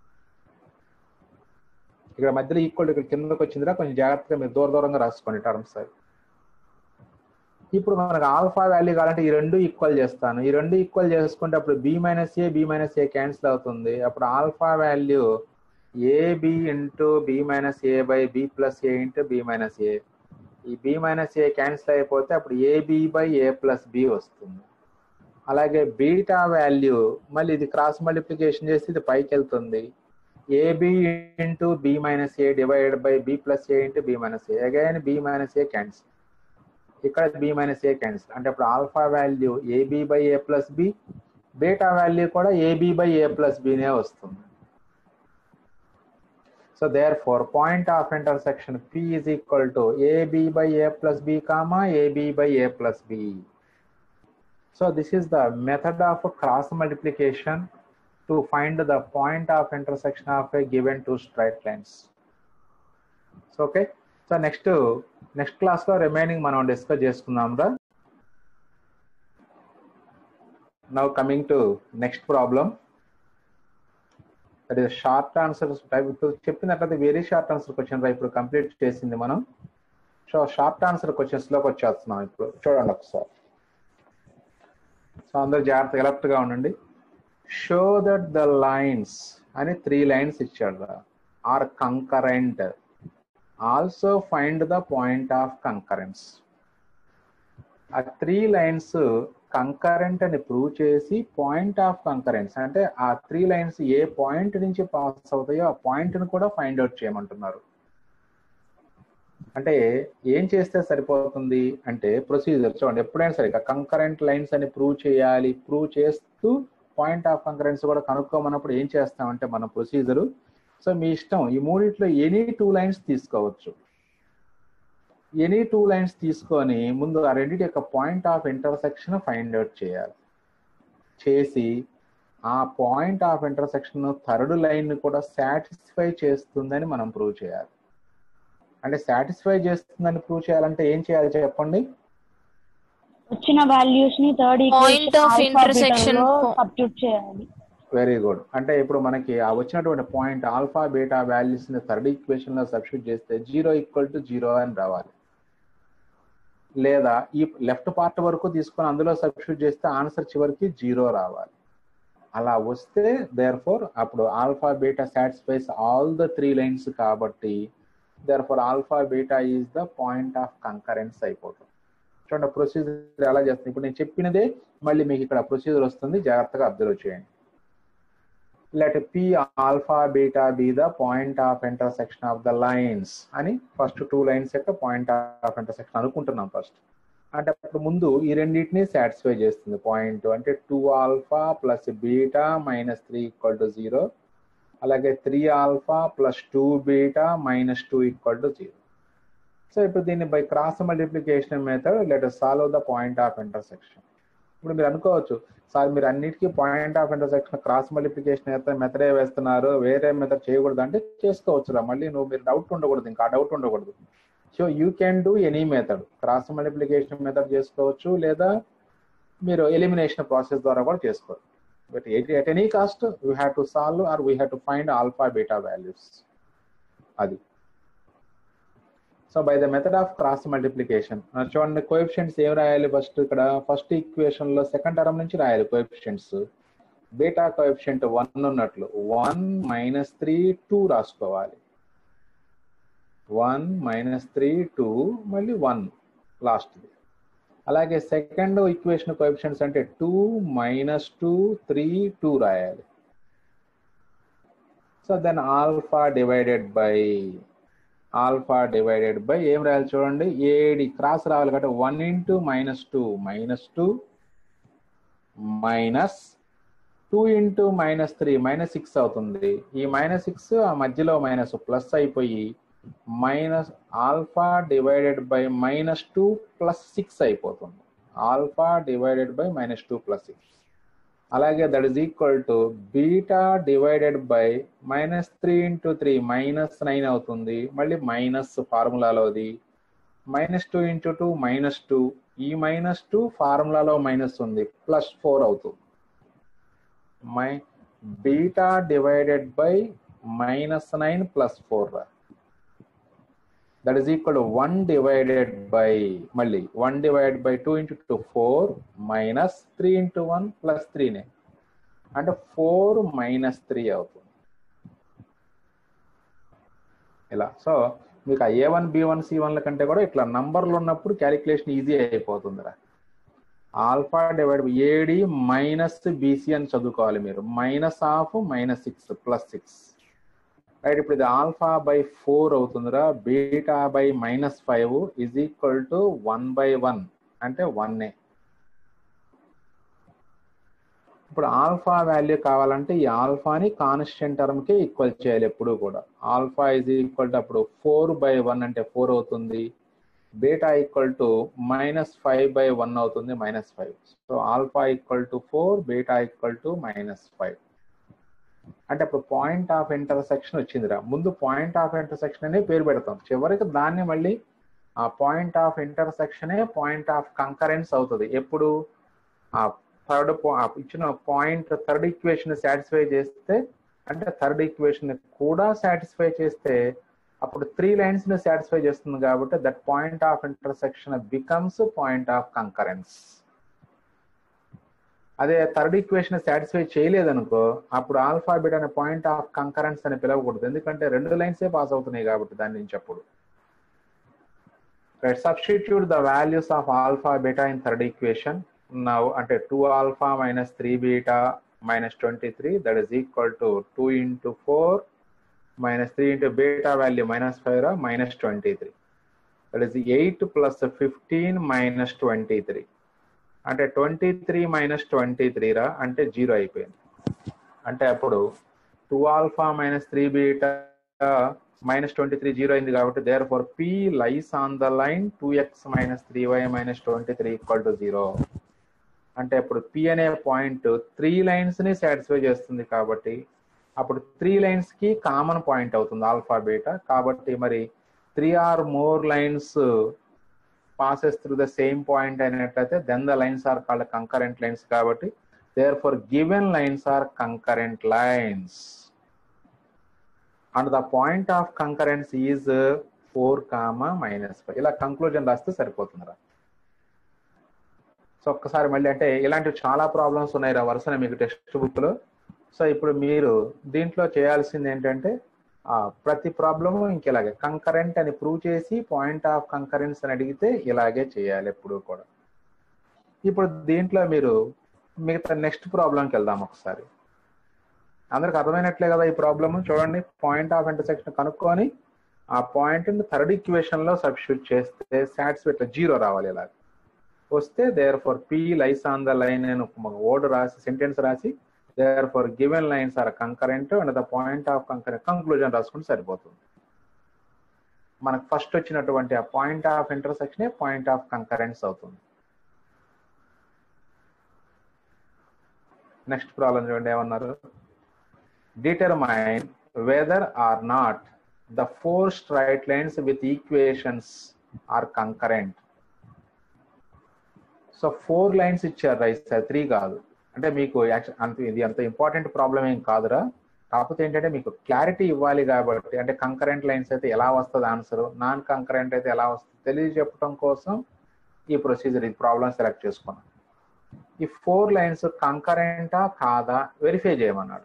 ఇక్కడ మధ్యలో ఈక్వల్ ఇక్కడ కిందకు వచ్చిందిరా కొంచెం జాగ్రత్తగా మీరు దూర దూరంగా రాసుకోండి టర్మ్స్ అవి ఇప్పుడు మనకు ఆల్ఫా వాల్యూ కావాలంటే ఈ రెండు ఈక్వల్ చేస్తాను ఈ రెండు ఈక్వల్ చేసుకుంటే అప్పుడు B minus A B minus A cancel అవుతుంది అప్పుడు alpha value AB into B minus A by B plus A into B minus A ఈ బి మైనస్ ఏ క్యాన్సిల్ అయిపోతే అప్పుడు AB by A plus B వస్తుంది అలాగే beta value మళ్ళీ ఇది cross multiplication చేసి ఇది పైకి వెళ్తుంది A B into B minus A divided by B plus A into B minus A again B minus A cancel ఇక్కడ బి మైనస్ ఏ క్యాన్సిల్ అంటే ఇప్పుడు alpha value A B by A plus B beta value కూడా A B by A plus బినే వస్తుంది so therefore point of intersection P is equal to A B by A plus B comma A B by A plus B so this is the method of cross multiplication to find the point of intersection of a given two straight lines so okay so next next class లో remaining మనం discuss చేసుకుందాం రా now coming to next problem అది short answer ఇప్పుడు చెప్పినట్లయితే very short answer question రా ఇప్పుడు complete చేసింది మనం సో షార్ట్ ఆన్సర్ క్వశ్చన్స్ లోకి వచ్చేస్తున్నాం ఇప్పుడు చూడండి ఒకసారి సో అందరు జాగ్రత్తగా అలర్ట్ గా ఉండండి షో దట్ ద లైన్స్ అని త్రీ లైన్స్ ఇచ్చాడు are concurrent also find the point of concurrence ఆ త్రీ లైన్స్ కంకరెంట్ అని ప్రూవ్ చేసి పాయింట్ ఆఫ్ కంకరెన్స్ అంటే ఆ త్రీ లైన్స్ ఏ పాయింట్ నుంచి పాస్ అవుతాయో ఆ పాయింట్ ని కూడా ఫైండ్ అవుట్ చేయమంటున్నారు అంటే ఏం చేస్తే సరిపోతుంది అంటే ప్రొసీజర్ చూడండి ఎప్పుడైనా సరే కంకరెంట్ లైన్స్ అని ప్రూవ్ చేయాలి ప్రూవ్ చేస్తూ పాయింట్ ఆఫ్ కంకరెన్స్ కూడా కనుక్కోమన్నప్పుడు ఏం చేస్తామంటే మన ప్రొసీజరు సో మీ ఇష్టం ఈ మూడిట్లో ఎనీ టూ లైన్స్ తీసుకోవచ్చు ఎనీ టూ లైన్స్ తీసుకొని ముందు ఆ రెండింటి యొక్క point of intersection find out చేయాలి చేసి ఆ point of intersection third line కూడా సాటిస్ఫై చేస్తుందని మనం ప్రూవ్ చేయాలి అంటే సాటిస్ఫై చేస్తుందని ప్రూవ్ చేయాలంటే ఏం చేయాలి చెప్పండి వచ్చిన వాల్యూస్ ని third Point of intersection po- substitute చేయాలి వెరీ గుడ్ అంటే ఇప్పుడు మనకి ఆ వచ్చినటువంటి పాయింట్ ఆల్ఫా బీటా వాల్యూస్ ని థర్డ్ ఈక్వేషన్ లో సబ్స్టిట్యూట్ చేస్తే జీరో ఈక్వల్ టు జీరో అని రావాలి లేదా ఈ లెఫ్ట్ పార్ట్ వరకు తీసుకొని అందులో సబ్స్టిట్యూట్ చేస్తే ఆన్సర్ చివరికి జీరో రావాలి అలా వస్తే దేర్ ఫోర్ అప్పుడు alpha beta satisfies all the three lines కాబట్టి therefore alpha beta is the point of concurrence అయిపోతుంది చూడండి ప్రొసీజర్ ఎలా చేస్తుంది ఇప్పుడు నేను చెప్పినదే మళ్ళీ మీకు ఇక్కడ ప్రొసీజర్ వస్తుంది జాగ్రత్తగా అబ్జర్వ్ చేయండి let P alpha beta be the point of intersection of the lines అని ఫస్ట్ టూ లైన్స్ యొక్క పాయింట్ ఆఫ్ ఇంటర్సెక్షన్ అనుకుంటున్నాం ఫస్ట్ అంటే అప్పుడు ముందు ఈ రెండింటిని సాటిస్ఫై చేస్తుంది పాయింట్ అంటే two alpha plus beta minus three equal to zero అలాగే three alpha plus two beta minus two equal to zero so ఇప్పుడు దీన్ని by cross multiplication method let solve the point of intersection ఇప్పుడు మీరు అనుకోవచ్చు sir మీరు అన్నిటికీ point of intersection cross multiplication అయితే మెథడే వేస్తున్నారు వేరే మెథడ్ చేయకూడదు అంటే చేసుకోవచ్చు రా మళ్ళీ నువ్వు మీరు డౌట్ ఉండకూడదు ఇంకా డౌట్ ఉండకూడదు so you can do any method cross multiplication method చేసుకోవచ్చు లేదా మీరు ఎలిమినేషన్ ప్రాసెస్ ద్వారా కూడా చేసుకోవచ్చు but at any cost you have to solve or we have to find alpha beta values అది so by the method of cross multiplication చూడండి coefficients ఏం రాయాలి ఫస్ట్ ఇక్కడ ఫస్ట్ ఈక్వేషన్ లో సెకండ్ టర్మ్ నుంచి రాయాలి కోఎఫిషియంట్స్ బీటా కోఎఫిషియంట్ వన్ ఉన్నట్లు one minus three two రాసుకోవాలి వన్ మైనస్ త్రీ టూ మళ్ళీ వన్ లాస్ట్ అలాగే సెకండ్ ఈక్వేషన్ కోఎఫిషియంట్స్ అంటే two minus two three two రాయాలి so then alpha divided by alpha divided by ఏం రాయాలి చూడండి ఏడి క్రాస్ రావాలి కాబట్టి one into minus two minus two minus two into minus three minus six అవుతుంది ఈ minus six ఆ మధ్యలో మైనస్ ప్లస్ అయిపోయి minus alpha divided by minus two plus six అయిపోతుంది alpha divided by minus two plus six అలాగే that is equal to beta divided by minus three into three minus nine అవుతుంది మళ్ళీ minus ఫార్ములాలోది minus two into two minus two ఈ minus two ఫార్ములాలో minus ఉంది plus four అవుతుంది మై beta divided by minus nine plus four that is equal to one divided by మళ్ళీ one divide by two into two four minus three into one plus త్రీనే అంటే four minus three అవుతుంది ఇలా so మీకు ఆ ఏ one B one C వన్ల కంటే కూడా ఇట్లా నంబర్లు ఉన్నప్పుడు క్యాలిక్యులేషన్ ఈజీ అయిపోతుందిరా alpha divide by A D minus B C అని చదువుకోవాలి మీరు minus of minus six plus six right ఇప్పుడు ఇది ఆల్ఫా బై ఫోర్ అవుతుందిరా beta by minus five is equal to one by one అంటే వన్ ఏ ఇప్పుడు ఆల్ఫా వాల్యూ కావాలంటే ఈ ఆల్ఫాని కాన్స్టెంట్ టర్మ్కి ఈక్వల్ చేయాలి ఎప్పుడు కూడా ఆల్ఫా ఇజ్ ఈక్వల్ టు అప్పుడు ఫోర్ బై వన్ అంటే ఫోర్ అవుతుంది beta equal to minus five by one అవుతుంది minus five so alpha equal to four beta equal to minus five అంటే అప్పుడు పాయింట్ ఆఫ్ ఇంటర్సెక్షన్ వచ్చిందిరా ముందు పాయింట్ ఆఫ్ ఇంటర్సెక్షన్ అనే పేరు పెడతాం చివరికి దాన్ని మళ్ళీ ఆ పాయింట్ ఆఫ్ ఇంటర్సెక్షనే పాయింట్ ఆఫ్ కంకరెన్స్ అవుతుంది ఎప్పుడు ఆ థర్డ్ ఇచ్చిన పాయింట్ థర్డ్ ఈక్వేషన్ సాటిస్ఫై చేస్తే అంటే థర్డ్ ఈక్వేషన్ కూడా సాటిస్ఫై చేస్తే అప్పుడు త్రీ లైన్స్ ని సాటిస్ఫై చేస్తుంది కాబట్టి that point of intersection becomes point of concurrence అదే థర్డ్ ఈక్వేషన్ సాటిస్ఫై చేయలేదనుకో అప్పుడు ఆల్ఫాబెట్ అనే పాయింట్ ఆఫ్ కంకరెన్స్ అని పిలవకూడదు ఎందుకంటే రెండు లైన్సే పాస్ అవుతున్నాయి కాబట్టి దాని నుంచి అప్పుడు substitute the values of alpha beta in third equation now అంటే two alpha minus three beta minus twenty three that is equal to two into four minus three into beta value minus five రా minus twenty three that is eight plus fifteen minus twenty three అంటే twenty three minus twenty three రా అంటే zero అయిపోయింది అంటే అప్పుడు two alpha minus three beta minus twenty three zero అయింది కాబట్టి therefore P lies on the line two x minus three y minus twenty three equal to zero అంటే అప్పుడు P అనే పాయింట్ త్రీ లైన్స్ ని satisfy చేస్తుంది కాబట్టి అప్పుడు three lines కి కామన్ పాయింట్ అవుతుంది ఆల్ఫా బీటా కాబట్టి మరి three or more lines passes through the same point అయినట్లయితే then the lines are called concurrent lines కాబట్టి therefore given lines are concurrent lines and the point of concurrence is four comma minus five ఇలా conclusion రాస్తే సరిపోతుందిరా so ఒక్కసారి మళ్ళీ అంటే ఇలాంటివి చాలా ప్రాబ్లమ్స్ ఉన్నాయి రా వరుసనే మీకు టెక్స్ట్ బుక్ లో సో ఇప్పుడు మీరు దీంట్లో చేయాల్సింది ఏంటంటే ఆ ప్రతి ప్రాబ్లము ఇంకెలాగే కంకరెంట్ అని ప్రూవ్ చేసి పాయింట్ ఆఫ్ కంకరెన్స్ అని అడిగితే ఇలాగే చేయాలి ఎప్పుడు కూడా ఇప్పుడు దీంట్లో మీరు మిగతా నెక్స్ట్ ప్రాబ్లంకి వెళ్దాం ఒకసారి అందరికి అర్థమైనట్లే కదా ఈ ప్రాబ్లమ్ చూడండి పాయింట్ ఆఫ్ ఇంటర్సెక్షన్ కనుక్కొని ఆ పాయింట్ థర్డ్ ఈక్వేషన్ లో సబ్స్టిట్యూట్ చేస్తే సాటిస్ఫై జీరో రావాలి ఇలా వస్తే therefore P lies on the line నేను ఓడ్ రాసి సెంటెన్స్ రాసి therefore given lines are concurrent and the point of concurrent conclusion రాసుకుంటే సరిపోతుంది మనకు ఫస్ట్ వచ్చినటువంటి ఆ point of intersection point of concurrence అవుతుంది నెక్స్ట్ ప్రాబ్లం చూడండి ఏమన్నారు determine whether or not the four straight lines with equations are concurrent so four lines ఇచ్చారు right sir three కాదు అంటే మీకు యాక్చు- అంత ఇది అంత ఇంపార్టెంట్ ప్రాబ్లం ఏం కాదురా కాకపోతే ఏంటంటే మీకు క్లారిటీ ఇవ్వాలి కాబట్టి అంటే కంకరెంట్ లైన్స్ అయితే ఎలా వస్తుంది ఆన్సర్ నాన్ కంకరెంట్ అయితే ఎలా వస్తుంది తెలియజెప్పడం కోసం ఈ ప్రొసీజర్ ఈ ప్రాబ్లం సెలెక్ట్ చేసుకున్నాం ఈ ఫోర్ లైన్స్ కంకరెంటా కాదా వెరిఫై చేయమన్నాడు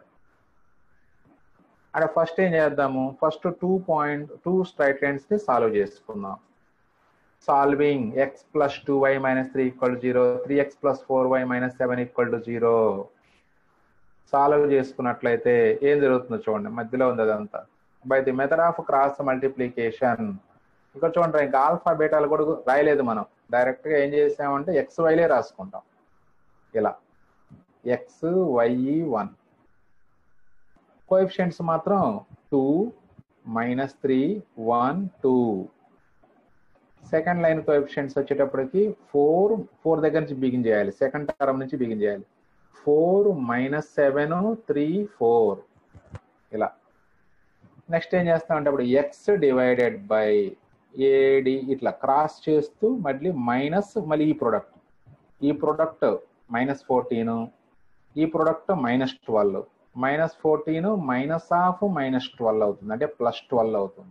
అంటే ఫస్ట్ ఏం చేద్దాము first two point two straight lines ని సాల్వ్ చేసుకుందాం solving X plus two Y minus three equal to zero three X plus four why minus seven equal to zero solve చేసుకున్నట్లయితే ఏం జరుగుతుందో చూడండి మధ్యలో ఉంది అదంతా by the method of cross multiplication ఇక్కడ చూడండి ఇంకా ఆల్ఫా బీటాలు కూడా రాయలేదు మనం డైరెక్ట్ గా ఏం చేసామంటే ఎక్స్ వైలే రాసుకుంటాం ఇలా ఎక్స్ వై వన్ కోఎఫిషియంట్స్ మాత్రం two minus three one two second line coefficients వచ్చేటప్పటికి ఫోర్ ఫోర్ దగ్గర నుంచి బిగిన్ చేయాలి సెకండ్ టర్మ్ నుంచి బిగిన్ చేయాలి four minus seven three four ఇలా నెక్స్ట్ ఏం చేస్తామంటే అప్పుడు ఎక్స్ డివైడెడ్ బై ఏడి ఇట్లా క్రాస్ చేస్తూ మళ్ళీ మైనస్ మళ్ళీ ఈ ప్రొడక్ట్ ఈ ప్రొడక్ట్ మైనస్ ఫోర్టీన్ ఈ product minus twelve minus fourteen minus of minus twelve అవుతుంది అంటే ప్లస్ ట్వెల్వ్ అవుతుంది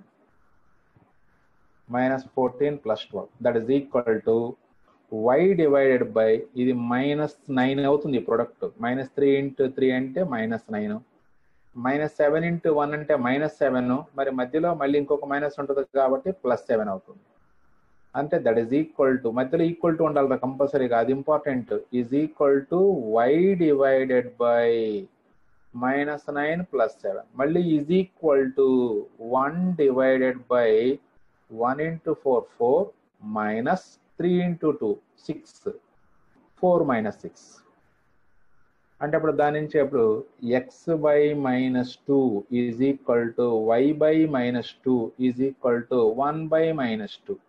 minus fourteen plus twelve that is equal to Y divided by ఇది మైనస్ నైన్ అవుతుంది ఈ product minus three into three అంటే minus nine minus seven into one అంటే minus seven మరి మధ్యలో మళ్ళీ ఇంకొక మైనస్ ఉంటుంది కాబట్టి ప్లస్ సెవెన్ అవుతుంది అంటే దట్ ఈస్ ఈక్వల్ టు మధ్యలో ఈక్వల్ టు ఉండాలి కంపల్సరీగా అది important is equal to Y divided by minus nine plus seven మళ్ళీ is equal to one divided by one into four four minus three into two six four minus six అంటే అప్పుడు దాని నుంచి అప్పుడు X by minus two is equal to Y by minus two is equal to one by minus two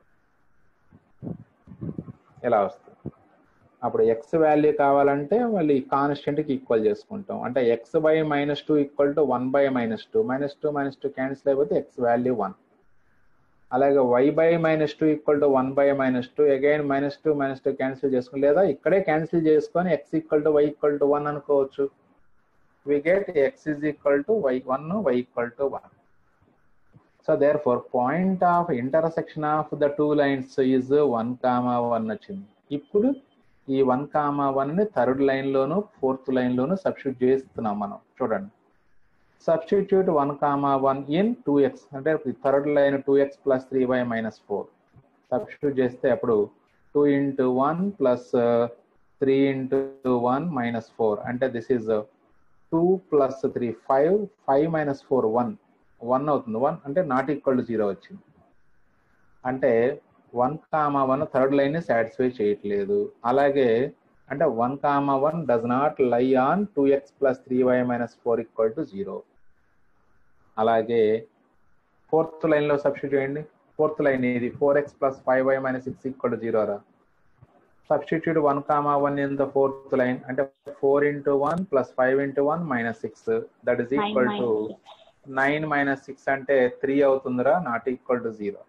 ఎలా వస్తుంది అప్పుడు X value కావాలంటే మళ్ళీ కాన్స్టెంట్ కి ఈక్వల్ చేసుకుంటాం అంటే x by minus two equal to one by minus two minus two minus two cancel అయిపోతే x value one అలాగే y by minus two equal to one by minus two again minus two minus two cancel చేసుకుని లేదా ఇక్కడే cancel చేసుకొని x equal to y equal to one అనుకోవచ్చు we get x is equal to y one y equal to one so therefore point of intersection of the two lines is one comma one వచ్చింది ఇప్పుడు ఈ one comma one ని third line లోను fourth line లోను substitute చేస్తున్నాం మనం చూడండి substitute one comma one in two x అంటే third line two X plus three y minus four substitute చేస్తే అప్పుడు two into one plus three into one minus four అంటే this is two plus three five five minus four one one అవుతుంది one అంటే not equal to zero వచ్చింది అంటే one comma one third line ని satisfy చేయట్లేదు అలాగే అంటే one comma one does not lie on two X plus three y minus four equal to zero అలాగే fourth line లో సబ్స్టిట్యూట్ చేయండి ఫోర్త్ లైన్ ఇది four x plus five y minus six equal to zero రా substitute one comma one in the fourth line అంటే four into one plus five into one minus six that is equal to nine minus six అంటే three అవుతుందిరా not equal to zero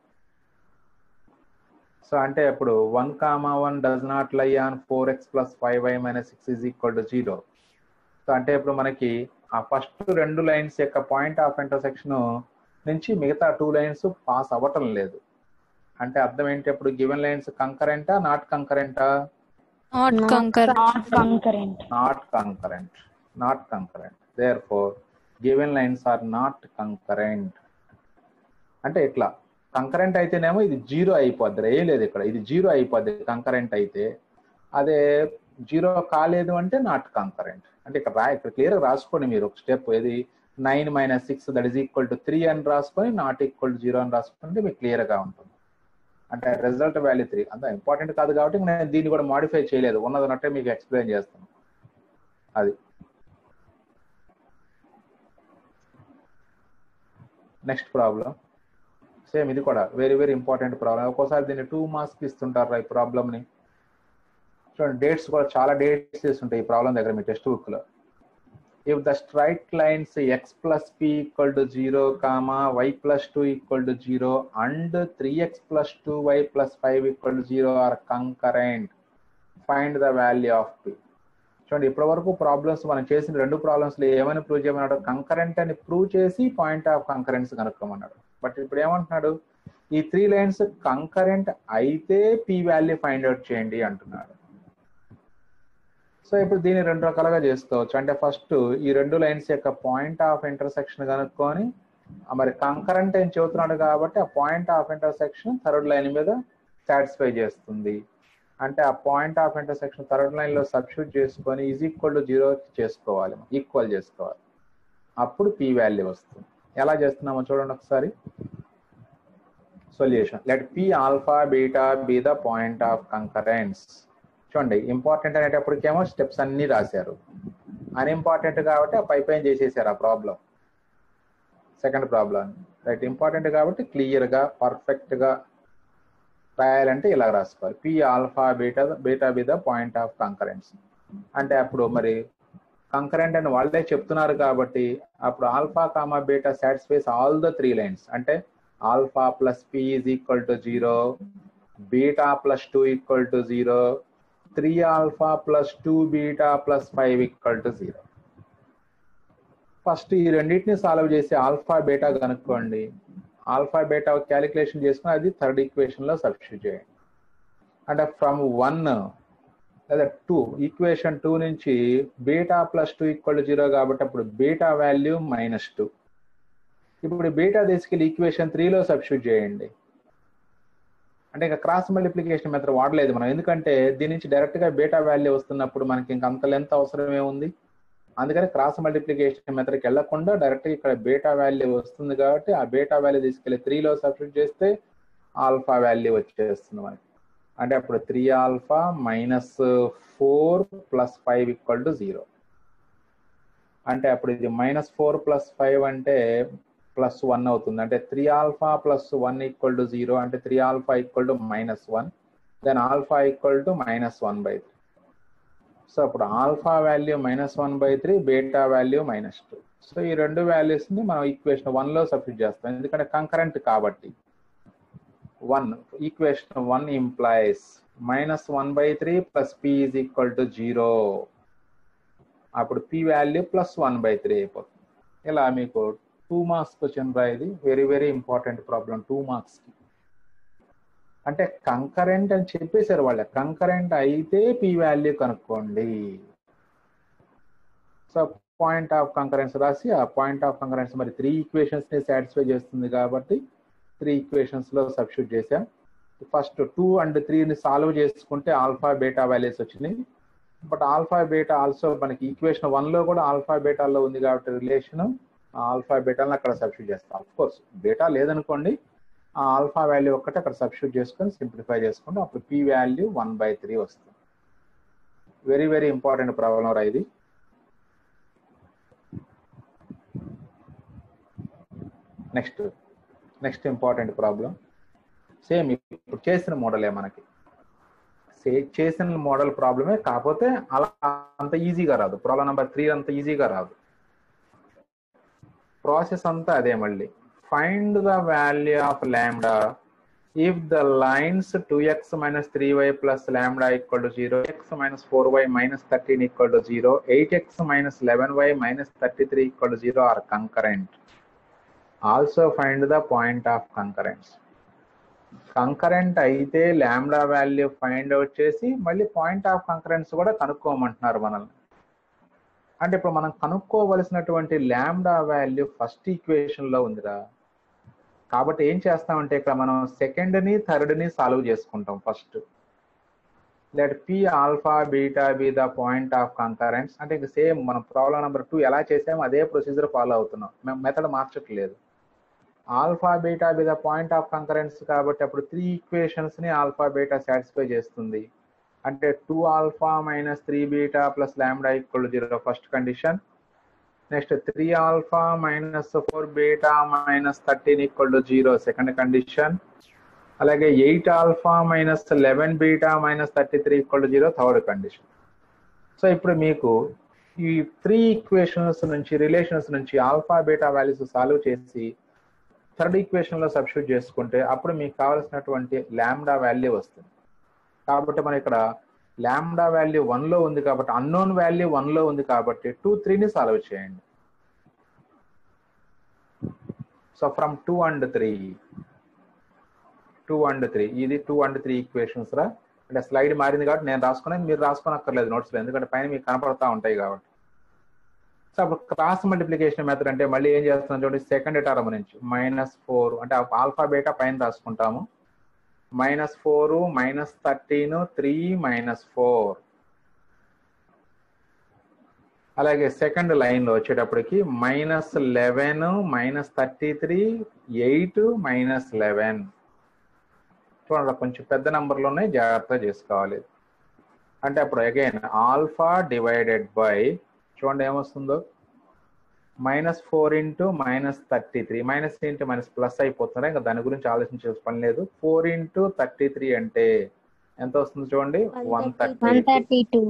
so అంటే ఇప్పుడు one comma one does not lie on four x plus five y minus six is equal to zero so అంటే ఇప్పుడు మనకి ఆ first రెండు lines యొక్క పాయింట్ ఆఫ్ ఇంటర్సెక్షన్ నుంచి మిగతా టూ లైన్స్ పాస్ అవ్వటం లేదు అంటే అర్థం ఏంటి ఇప్పుడు గివెన్ లైన్స్ కంకరెంటా నాట్ కంకరెంటా not concur not concurrent not concurrent not concurrent therefore given lines are not concurrent అంటే ఇట్లా కంకరెంట్ అయితేనేమో ఇది జీరో అయిపోద్ది ఏం లేదు ఇక్కడ ఇది జీరో అయిపోద్ది కంకరెంట్ అయితే అదే జీరో కాలేదు అంటే నాట్ కంకరెంట్ అంటే ఇక్కడ రా ఇక్కడ క్లియర్ రాసుకోండి మీరు ఒక స్టెప్ ఏది nine minus six that is equal to three అని రాసుకొని నాట్ ఈక్వల్ టు జీరో అని రాసుకుంటే మీకు క్లియర్ గా ఉంటుంది అంటే రిజల్ట్ వాల్యూ త్రీ అంత ఇంపార్టెంట్ కాదు కాబట్టి నేను దీన్ని కూడా మాడిఫై చేయలేదు ఉన్నది ఉన్నట్టే మీకు ఎక్స్ప్లెయిన్ చేస్తాను అది నెక్స్ట్ ప్రాబ్లం సేమ్ ఇది కూడా వెరీ వెరీ ఇంపార్టెంట్ ప్రాబ్లం ఒక్కోసారి దీన్ని టూ మార్క్స్ ఇస్తుంటారు ఈ ప్రాబ్లమ్ ని చూడండి డేట్స్ కూడా చాలా డేట్స్ ఉంటాయి ఈ ప్రాబ్లం దగ్గర మీ టెక్స్ట్ బుక్ లో if the straight lines x plus p equal to zero comma y plus two equal to zero and three X plus two why plus five equal to zero are concurrent find the value of p చూడండి ఇప్పటి వరకు problems మనం చేసిన రెండు problems ఏమని prove చేయమన్నాడు concurrent అని prove చేసి పాయింట్ ఆఫ్ కంకరెన్స్ కనుక్కోమన్నాడు బట్ ఇప్పుడు ఏమంటున్నాడు ఈ త్రీ లైన్స్ కంకరెంట్ అయితే పి వాల్యూ ఫైండ్ అవుట్ చేయండి అంటున్నాడు సో ఇప్పుడు దీన్ని రెండు రకాలుగా చేసుకోవచ్చు అంటే ఫస్ట్ ఈ రెండు లైన్స్ యొక్క పాయింట్ ఆఫ్ ఇంటర్సెక్షన్ కనుక్కొని ఆ మరి కంకరెంట్ అని చెబుతున్నాడు కాబట్టి ఆ point of intersection third line మీద సాటిస్ఫై చేస్తుంది అంటే ఆ point of intersection third line లో సబ్స్టిట్యూట్ చేసుకొని ఈజ్ ఈక్వల్ టు జీరో చేసుకోవాలి ఈక్వల్ చేసుకోవాలి అప్పుడు పి వాల్యూ వస్తుంది ఎలా చేస్తున్నామో చూడండి ఒకసారి solution let P alpha beta be the point of concurrence చూడండి ఇంపార్టెంట్ అనేటప్పటికేమో స్టెప్స్ అన్ని రాశారు అన్ఇంపార్టెంట్ కాబట్టి ఆ పై పైన చేసేసారు ఆ problem second problem right important కాబట్టి క్లియర్ గా పర్ఫెక్ట్ గా రాయాలంటే ఇలా రాసుకోవాలి p alpha beta beta be the point of concurrence అంటే అప్పుడు మరి కంకరెంట్ అని వాళ్ళే చెప్తున్నారు కాబట్టి అప్పుడు alpha comma beta satisfies all the three lines అంటే alpha plus p is equal to zero beta plus two equal to zero three alpha plus two beta plus five equal to zero first ఈ రెండింటిని solve చేసి alpha beta కనుక్కోండి alpha beta calculation చేసుకుని అది third equation లో substitute చేయండి అంటే from one లేదా టూ ఈక్వేషన్ టూ నుంచి beta plus two equal zero కాబట్టి అప్పుడు బీటా వాల్యూ మైనస్ టూ ఇప్పుడు బీటా తీసుకెళ్ళి ఈక్వేషన్ త్రీలో సబ్స్టిట్యూట్ చేయండి అంటే ఇంకా క్రాస్ మల్టిప్లికేషన్ మెథడ్ వాడలేదు మనం ఎందుకంటే దీని నుంచి డైరెక్ట్ గా బీటా వాల్యూ వస్తున్నప్పుడు మనకి ఇంకా అంత లెంత్ అవసరం ఏముంది అందుకని క్రాస్ మల్టిప్లికేషన్ మెథడ్కి వెళ్లకుండా డైరెక్ట్ ఇక్కడ బీటా వాల్యూ వస్తుంది కాబట్టి ఆ బీటా వాల్యూ తీసుకెళ్లి త్రీలో సబ్స్టిట్యూట్ చేస్తే ఆల్ఫా వాల్యూ వచ్చేస్తుంది మనకి అంటే అప్పుడు three alpha minus four plus five equal to zero అంటే అప్పుడు ఇది మైనస్ ఫోర్ ప్లస్ ఫైవ్ అంటే ప్లస్ వన్ అవుతుంది అంటే three alpha plus one equal to zero అంటే three alpha equal to minus one then alpha equal to minus one by three so అప్పుడు alpha value minus one by three beta value minus two so ఈ రెండు values ని మనం equation one లో substitute చేస్తాం ఎందుకంటే concurrent కాబట్టి one equation one implies minus one by three plus p is equal to zero అప్పుడు p value plus one by three అయిపోతుంది ఇలా మీకు టూ మార్క్స్ క్వశ్చన్ రా ఇది very very important problem two marks కి అంటే కంకరెంట్ అని చెప్పేశారు వాళ్ళ కంకరెంట్ అయితే పి వాల్యూ కనుక్కోండి సో పాయింట్ ఆఫ్ కంకరెన్స్ రాసి ఆ పాయింట్ ఆఫ్ కంకరెన్స్ మరి త్రీ ఈక్వేషన్స్ ని సాటిస్ఫై చేస్తుంది కాబట్టి త్రీ ఈక్వేషన్స్ లో సబ్స్టిట్యూట్ చేసాం ఫస్ట్ టూ అండ్ త్రీని సాల్వ్ చేసుకుంటే ఆల్ఫా బీటా వాల్యూస్ వచ్చినాయి బట్ ఆల్ఫా బీటా ఆల్సో మనకి ఈక్వేషన్ వన్ లో కూడా ఆల్ఫా బీటాలో ఉంది కాబట్టి రిలేషన్ ఆల్ఫా బీటాలను అక్కడ సబ్స్టిట్యూట్ చేస్తాం ఆఫ్ కోర్స్ బీటా లేదనుకోండి ఆ ఆల్ఫా వాల్యూ ఒక్కటి అక్కడ సబ్స్టిట్యూట్ చేసుకొని సింప్లిఫై చేసుకుంటే అప్పుడు p value one by three వస్తుంది వెరీ వెరీ ఇంపార్టెంట్ ప్రాబ్లం రా ఇది next next important problem same ఇప్పుడు చేసిన మోడలే మనకి చేసిన మోడల్ ప్రాబ్లమే కాకపోతే అలా అంత ఈజీగా రాదు ప్రాబ్లం నెంబర్ త్రీ అంత ఈజీగా రాదు ప్రాసెస్ అంతా అదే మళ్ళీ find the value of lambda if the lines two x minus three y plus lambda equal to zero x minus four why minus thirteen equal to zero eight x minus eleven y minus thirty three equal to zero are concurrent also find the point of concurrence concurrent అయితే lambda value find out చేసి మళ్ళీ point of concurrence కూడా కనుక్కోమంటున్నారు మనల్ని అంటే ఇప్పుడు మనం కనుక్కోవలసినటువంటి ల్యాండా value first equation లో ఉందిరా కాబట్టి ఏం చేస్తామంటే ఇక్కడ మనం సెకండ్ ని థర్డ్ ని సాల్వ్ చేసుకుంటాం first let P alpha beta be the point of concurrence అంటే ఇక సేమ్ మనం ప్రాబ్లం నెంబర్ టూ ఎలా చేసామో అదే ప్రొసీజర్ ఫాలో అవుతున్నాం మేము మెథడ్ మార్చట్లేదు alpha beta be the point of concurrence కాబట్టి అప్పుడు త్రీ ఈక్వేషన్స్ ని ఆల్ఫా బీటా సాటిస్ఫై చేస్తుంది అంటే two alpha minus three beta plus lambda equal zero first condition next three alpha minus four beta minus thirteen equal to zero second condition అలాగే eight alpha minus eleven beta minus thirty three equal to zero third condition so ఇప్పుడు మీకు ఈ three equations నుంచి relations నుంచి alpha beta values solve చేసి third equation లో substitute చేసుకుంటే అప్పుడు మీకు కావాల్సినటువంటి ల్యాండా వాల్యూ వస్తుంది కాబట్టి మనం ఇక్కడ ల్యాండా వాల్యూ వన్ లో ఉంది కాబట్టి అన్నోన్ వాల్యూ వన్ లో ఉంది కాబట్టి టూ త్రీని సాల్వ్ చేయండి so from two and three two and three ఇది టూ అండ్ త్రీ ఈక్వేషన్స్ రా అంటే స్లైడ్ మారింది కాబట్టి నేను రాసుకునేది మీరు రాసుకోనక్కర్లేదు నోట్స్లో ఎందుకంటే పైన మీకు కనపడతా ఉంటాయి కాబట్టి సో అప్పుడు క్రాస్ మల్టిప్లికేషన్ మెథడ్ అంటే మళ్ళీ ఏం చేస్తున్నాం చూడండి సెకండ్ టర్మ్ నుంచి మైనస్ ఫోర్ అంటే ఆల్ఫా బీటా పైన రాసుకుంటాము minus four minus thirteen three minus four అలాగే సెకండ్ లైన్ లో వచ్చేటప్పటికి minus eleven minus thirty three eight minus eleven చూడండి కొంచెం పెద్ద నంబర్లు ఉన్నాయి జాగ్రత్తగా చేసుకోవాలి అంటే అప్పుడు అగైన్ ఆల్ఫా డివైడెడ్ బై చూడండి ఏమొస్తుందో minus four into minus thirty three minus into minus plus అయిపోతుంది ఇంకా దాని గురించి ఆలోచించే పని లేదు ఫోర్ ఇంటూ థర్టీ త్రీ అంటే ఎంత వస్తుంది చూడండి one one thirty thirty two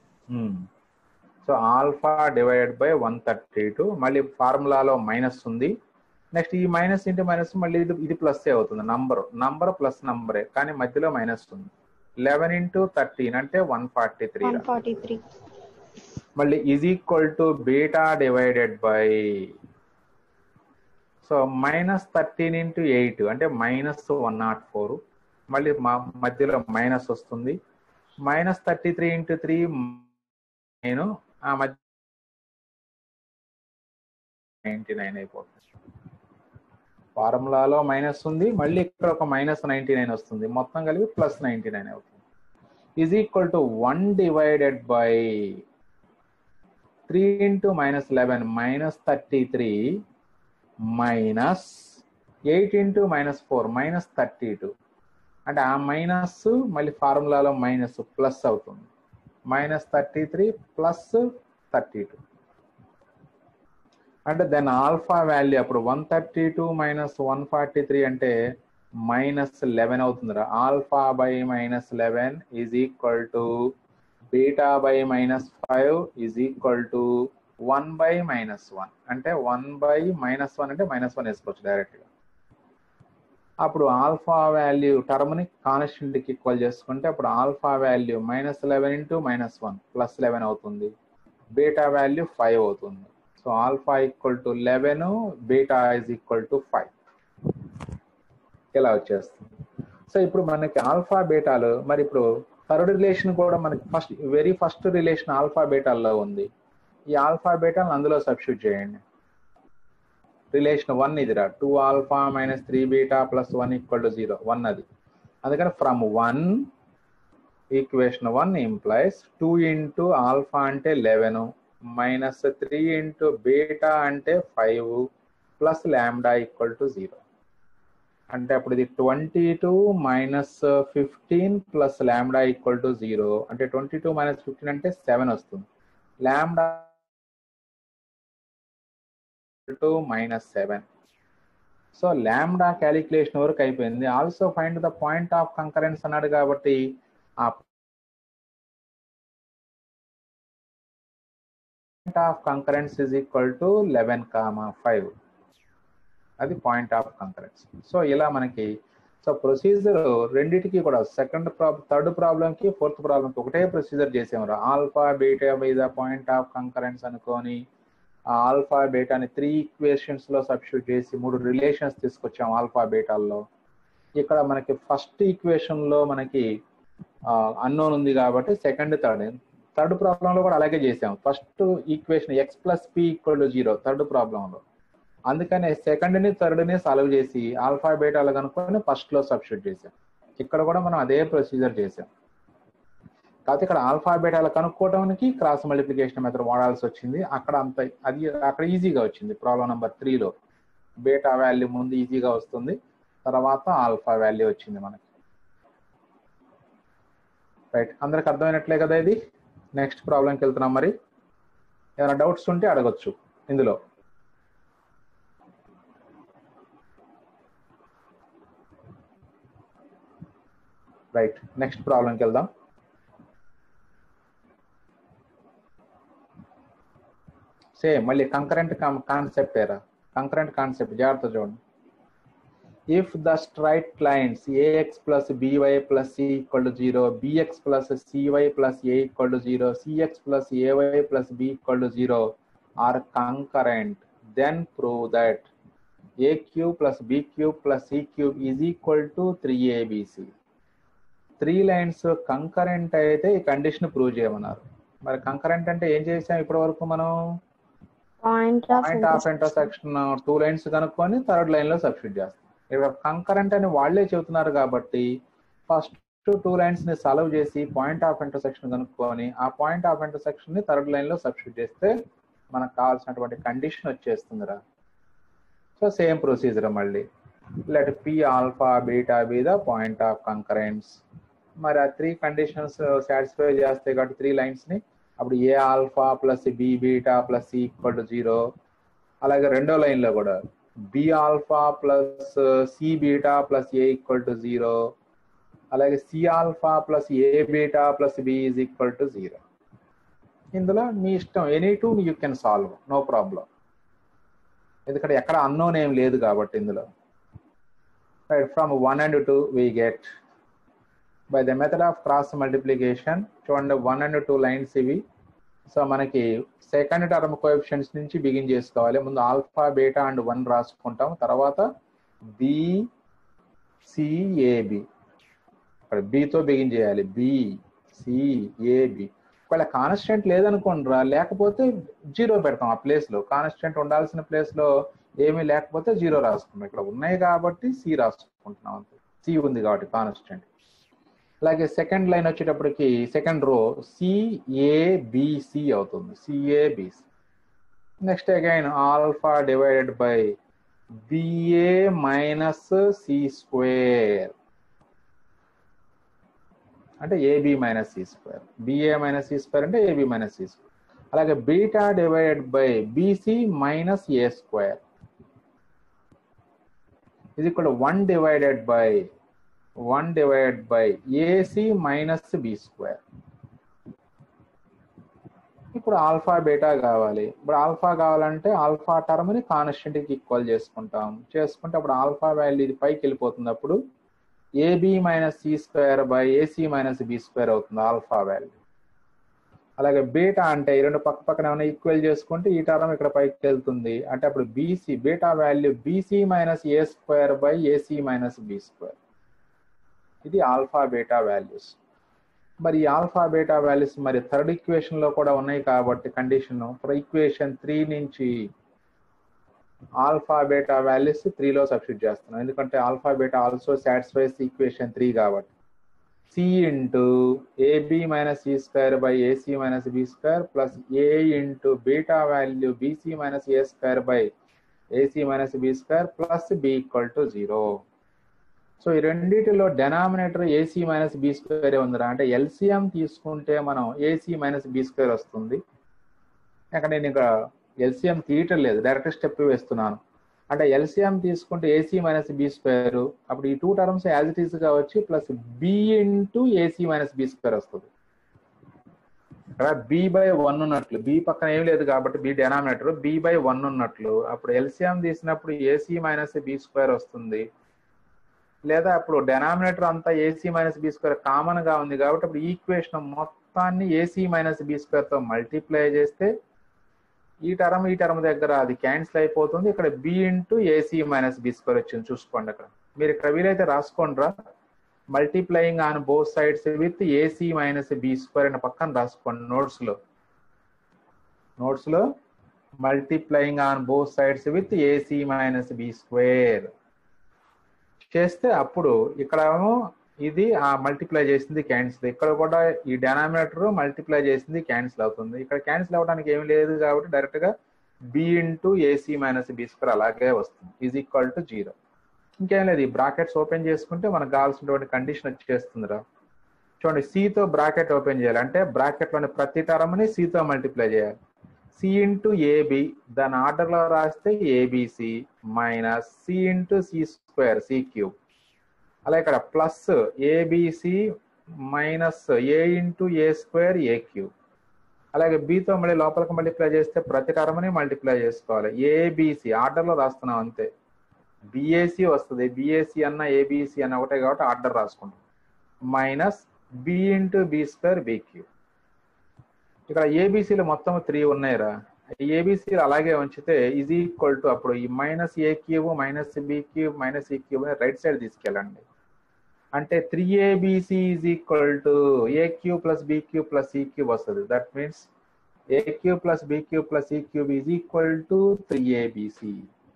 so alpha divided by one thirty two మళ్ళీ ఫార్ములాలో మైనస్ ఉంది నెక్స్ట్ ఈ మైనస్ ఇంటూ మైనస్ మళ్ళీ ఇది ఇది ప్లస్ అవుతుంది నంబర్ నంబర్ ప్లస్ నంబరే కానీ మధ్యలో మైనస్ ఉంది లెవెన్ ఇంటూ థర్టీన్ అంటే one forty three one forty three మళ్ళీ is equal to beta divided by so minus thirteen into eight అంటే మైనస్ వన్ నాట్ ఫోర్ మళ్ళీ మా మధ్యలో మైనస్ వస్తుంది minus thirty three into three నేను ఆ మధ్య నైన్టీ నైన్ అయిపోతుంది ఫార్ములాలో మైనస్ ఉంది మళ్ళీ ఇక్కడ ఒక మైనస్ నైన్టీ నైన్ వస్తుంది మొత్తం కలిపి ప్లస్ నైన్టీ నైన్ అవుతుంది is equal to one divided by three into minus eleven minus thirty three minus eight into minus four minus thirty two అంటే ఆ మైనస్ మళ్ళీ ఫార్ములాలో మైనస్ ప్లస్ అవుతుంది minus thirty three plus thirty two అంటే దాని alpha value అప్పుడు one thirty two minus one forty three అంటే minus eleven అవుతుందిరా alpha by minus eleven is equal to beta by minus five is equal to one by minus one అంటే one by minus one అంటే minus one వేసుకోవచ్చు డైరెక్ట్గా అప్పుడు alpha value టర్మ్ని కాన్స్టెంట్కి equal చేసుకుంటే అప్పుడు alpha value minus eleven into minus one plus eleven అవుతుంది బీటా వాల్యూ ఫైవ్ అవుతుంది so alpha equal to eleven beta is equal to five ఇలా వచ్చేస్తుంది సో ఇప్పుడు మనకి ఆల్ఫా బీటాలు మరి ఇప్పుడు థర్డ్ రిలేషన్ కూడా మనకి first very first relation alpha బీటాల్లో ఉంది ఈ ఆల్ఫా బీటాలను అందులో సబ్స్టిట్యూట్ చేయండి రిలేషన్ వన్ ఇదిరా two alpha minus three beta plus one equal to zero one అది అందుకని from one equation one implies two into alpha అంటే eleven minus three into beta అంటే five plus lambda equal to zero అంటే అప్పుడు ఇది twenty two minus fifteen plus lambda equal to zero అంటే twenty two minus fifteen అంటే seven వస్తుంది lambda to minus seven so lambda calculation వరకు అయిపోయింది also find the point of concurrence అన్నాడు కాబట్టి ఆ point of concurrence is equal to eleven comma five అది point of concurrence so ఇలా మనకి సో ప్రొసీజర్ రెండిటికి కూడా సెకండ్ ప్రాబ్లం థర్డ్ ప్రాబ్లంకి ఫోర్త్ ప్రాబ్లంకి ఒకటే ప్రొసీజర్ చేసేవారు alpha beta by the point of concurrence అనుకొని ఆల్ఫా బీటాని త్రీ ఈక్వేషన్స్ లో సబ్స్టిట్యూట్ చేసి మూడు రిలేషన్స్ తీసుకొచ్చాం ఆల్ఫా బీటాల్లో ఇక్కడ మనకి ఫస్ట్ ఈక్వేషన్ లో మనకి అన్నోన్ ఉంది కాబట్టి సెకండ్ థర్డ్ థర్డ్ ప్రాబ్లం లో కూడా అలాగే చేసాం first equation x plus p equal to zero third problem లో అందుకనే సెకండ్ ని థర్డ్ ని సాల్వ్ చేసి ఆల్ఫా బీటాలు కనుక్కొని ఫస్ట్ లో సబ్స్టిట్యూట్ చేసాం ఇక్కడ కూడా మనం అదే ప్రొసీజర్ చేసాం కాకపోతే ఇక్కడ ఆల్ఫా బీటాలు కనుక్కోవడానికి క్రాస్ మల్టిప్లికేషన్ మెథడ్ వాడాల్సి వచ్చింది అక్కడ అంత అది అక్కడ ఈజీగా వచ్చింది ప్రాబ్లం నెంబర్ త్రీలో బీటా వాల్యూ ముందు ఈజీగా వస్తుంది తర్వాత ఆల్ఫా వాల్యూ వచ్చింది మనకి రైట్ అందరికి అర్థమైనట్లే కదా ఇది నెక్స్ట్ ప్రాబ్లంకి వెళ్తున్నాం మరి ఏమైనా డౌట్స్ ఉంటే అడగొచ్చు ఇందులో రైట్ నెక్స్ట్ ప్రాబ్లంకి వెళ్దాం సేమ్ మళ్ళీ కంకరెంట్ కాన్సెప్ట్ ఏరా కంకరెంట్ కాన్సెప్ట్ జాగ్రత్త చూడండి if the straight lines a x plus b y plus c equal to zero b x plus c y plus a equal to zero c x plus a y plus b equal to zero are concurrent then prove that a cube plus b cube plus c cube is equal to three a b c three lines concurrent అయితే ఈ condition prove చేయమన్నారు మరి concurrent అంటే ఏం చేసాం ఇప్పటి వరకు మనం point point of intersection two lines కనుక్కొని థర్డ్ లైన్ లో సబ్స్టిట్యూట్ చేస్తాం ఇక్కడ కంకరెంట్ అని వాళ్ళే చెబుతున్నారు కాబట్టి ఫస్ట్ టూ లైన్స్ ని సాల్వ్ చేసి పాయింట్ ఆఫ్ ఇంటర్సెక్షన్ కనుక్కొని ఆ పాయింట్ ఆఫ్ ఇంటర్సెక్షన్ ని థర్డ్ లైన్ లో సబ్స్టిట్యూట్ చేస్తే మనకు కావాల్సినటువంటి కండిషన్ వచ్చేస్తుందిరా సో సేమ్ ప్రొసీజర్ మళ్ళీ let P alpha beta be the point of concurrence మరి ఆ త్రీ కండిషన్స్ సాటిస్ఫై చేస్తాయి కాబట్టి త్రీ లైన్స్ ని అప్పుడు a alpha plus B beta plus c equal to zero అలాగే రెండో లైన్ లో కూడా b alpha plus c beta plus a equal to zero అలాగే c alpha plus A beta plus b is equal to zero ఇందులో మీ ఇష్టం any two you can solve no problem ఎందుకంటే ఎక్కడ అన్నోన్ ఏం లేదు కాబట్టి ఇందులో right from one and two we get by the method of cross multiplication చూడండి వన్ అండ్ టూ లైన్స్ ఇవి సో మనకి సెకండ్ టర్మ్ కోఎఫిషియన్స్ నుంచి బిగిన్ చేసుకోవాలి ముందు ఆల్ఫా బీటా అండ్ వన్ రాసుకుంటాం తర్వాత బి సిఏబి ఇక్కడ బితో బిగిన్ చేయాలి బి సిఏబి ఒకవేళ కాన్స్టెంట్ లేదనుకోండిరా లేకపోతే జీరో పెడతాం ఆ ప్లేస్ లో కాన్స్టెంట్ ఉండాల్సిన ప్లేస్ లో ఏమీ లేకపోతే జీరో రాసుకుంటాం ఇక్కడ ఉన్నాయి కాబట్టి సి రాసుకుంటున్నాం అంతే సి ఉంది కాబట్టి కాన్స్టెంట్ అలాగే సెకండ్ లైన్ వచ్చేటప్పటికి సెకండ్ రో సిఏబిసి అవుతుంది సిఏబిసి next again alpha divided by b a minus c square అంటే a b minus c square b a minus c square అంటే ఏబి మైనస్ సి స్క్వేర్ అలాగే beta divided by b c minus A square ఇది ఇక్కడ one divided by one divided by a c minus b square ఇప్పుడు alpha beta కావాలి ఇప్పుడు alpha కావాలంటే alpha term ని constant కి ఈక్వల్ చేసుకుంటాం చేసుకుంటే అప్పుడు ఆల్ఫా వాల్యూ ఇది పైకి వెళ్ళిపోతుంది అప్పుడు AB minus c square by a c minus b square అవుతుంది ఆల్ఫా వాల్యూ అలాగే బీటా అంటే ఈ రెండు పక్క పక్కన ఏమైనా ఈక్వల్ చేసుకుంటే ఈ టర్మ్ ఇక్కడ పైకి వెళ్తుంది అంటే అప్పుడు b c beta value b c minus A square by a c minus b square ఇది ఆల్ఫా బీటా వాల్యూస్ మరి ఈ ఆల్ఫా బీటా వాల్యూస్ మరి థర్డ్ ఈక్వేషన్ లో కూడా ఉన్నాయి కాబట్టి కండిషన్ ఈక్వేషన్ త్రీ నుంచి ఆల్ఫా బీటా వాల్యూస్ త్రీలో సబ్స్టిట్యూట్ చేస్తున్నాం ఎందుకంటే alpha beta also satisfies equation three కాబట్టి c into a b minus c square by a c minus b square plus A into beta value b c minus A square by a c minus b square plus b equal to zero so ఈ రెండింటిలో denominator a c minus b square ఉందిరా అంటే LCM తీసుకుంటే మనం AC minus b square వస్తుంది ఇక్కడ నేను ఇంకా ఎల్సిఎం తీయటం లేదు డైరెక్ట్ స్టెప్ వేస్తున్నాను అంటే ఎల్సిఎం తీసుకుంటే ఏసీ మైనస్ బి స్క్వేర్ అప్పుడు ఈ two terms as it is గా వచ్చి plus b into a c minus b square వస్తుంది ఇక్కడ బి బై వన్ ఉన్నట్లు బి పక్కన ఏం లేదు కాబట్టి b denominator b by one ఉన్నట్లు అప్పుడు ఎల్సిఎం తీసినప్పుడు ఏసీ మైనస్ బి స్క్వేర్ వస్తుంది లేదా అప్పుడు డెనామినేటర్ అంతా a c minus b square common గా ఉంది కాబట్టి అప్పుడు ఈక్వేషన్ మొత్తాన్ని ఏసీ మైనస్ బి స్క్వేర్ తో మల్టిప్లై చేస్తే ఈ టర్మ్ ఈ టర్మ్ దగ్గర అది క్యాన్సిల్ అయిపోతుంది ఇక్కడ b into a c minus b square వచ్చింది చూసుకోండి అక్కడ మీరు ఇక్కడ వీలైతే రాసుకోండి రా multiplying on both sides with a c minus b square అని పక్కన రాసుకోండి నోట్స్ లో నోట్స్ లో multiplying on both sides with a c minus b square చేస్తే అప్పుడు ఇక్కడ ఏమో ఇది ఆ మల్టిప్లై చేసింది క్యాన్సిల్ ఇక్కడ కూడా ఈ డెనామినేటర్ మల్టిప్లై చేసింది క్యాన్సిల్ అవుతుంది ఇక్కడ క్యాన్సిల్ అవ్వడానికి ఏమి లేదు కాబట్టి డైరెక్ట్ గా b into a c minus b square అలాగే వస్తుంది ఈజ్ ఈక్వల్ టు జీరో ఇంకేం లేదు ఈ బ్రాకెట్స్ ఓపెన్ చేసుకుంటే మనకు కావాల్సినటువంటి కండిషన్ వచ్చేస్తుందిరా చూడండి సితో బ్రాకెట్ ఓపెన్ చేయాలి అంటే బ్రాకెట్ లోని ప్రతి టర్మ్ ని సితో మల్టిప్లై చేయాలి సి ఇంటూ ఏబి దాని ఆర్డర్ లో రాస్తే a b c minus c into c square c cube అలా ఇక్కడ plus a b c minus A into a square a cube అలాగే బీతో మళ్ళీ లోపలికి మల్టిప్లై చేస్తే ప్రతి టర్మ్ని మల్టిప్లై చేసుకోవాలి ఏబిసి ఆర్డర్లో రాస్తున్నాం అంతే బిఏసి వస్తుంది బిఏసి అన్న ఏబిసి అన్న ఒకటే కాబట్టి ఆర్డర్ రాసుకుంటాం minus b into b square b cube ఇక్కడ ఏబిసిలు మొత్తం త్రీ ఉన్నాయిరా ఏబిసిలు అలాగే ఉంచితే ఈజ్ ఈక్వల్ టు అప్పుడు ఈ minus a cube minus b cube minus ఈ క్యూబ్ రైట్ సైడ్ తీసుకెళ్ళండి అంటే three a b c is equal to a cube plus b cube plus ఈ క్యూబ్ వస్తుంది that means a cube plus b cube plus ఈ cube is equal to three a b c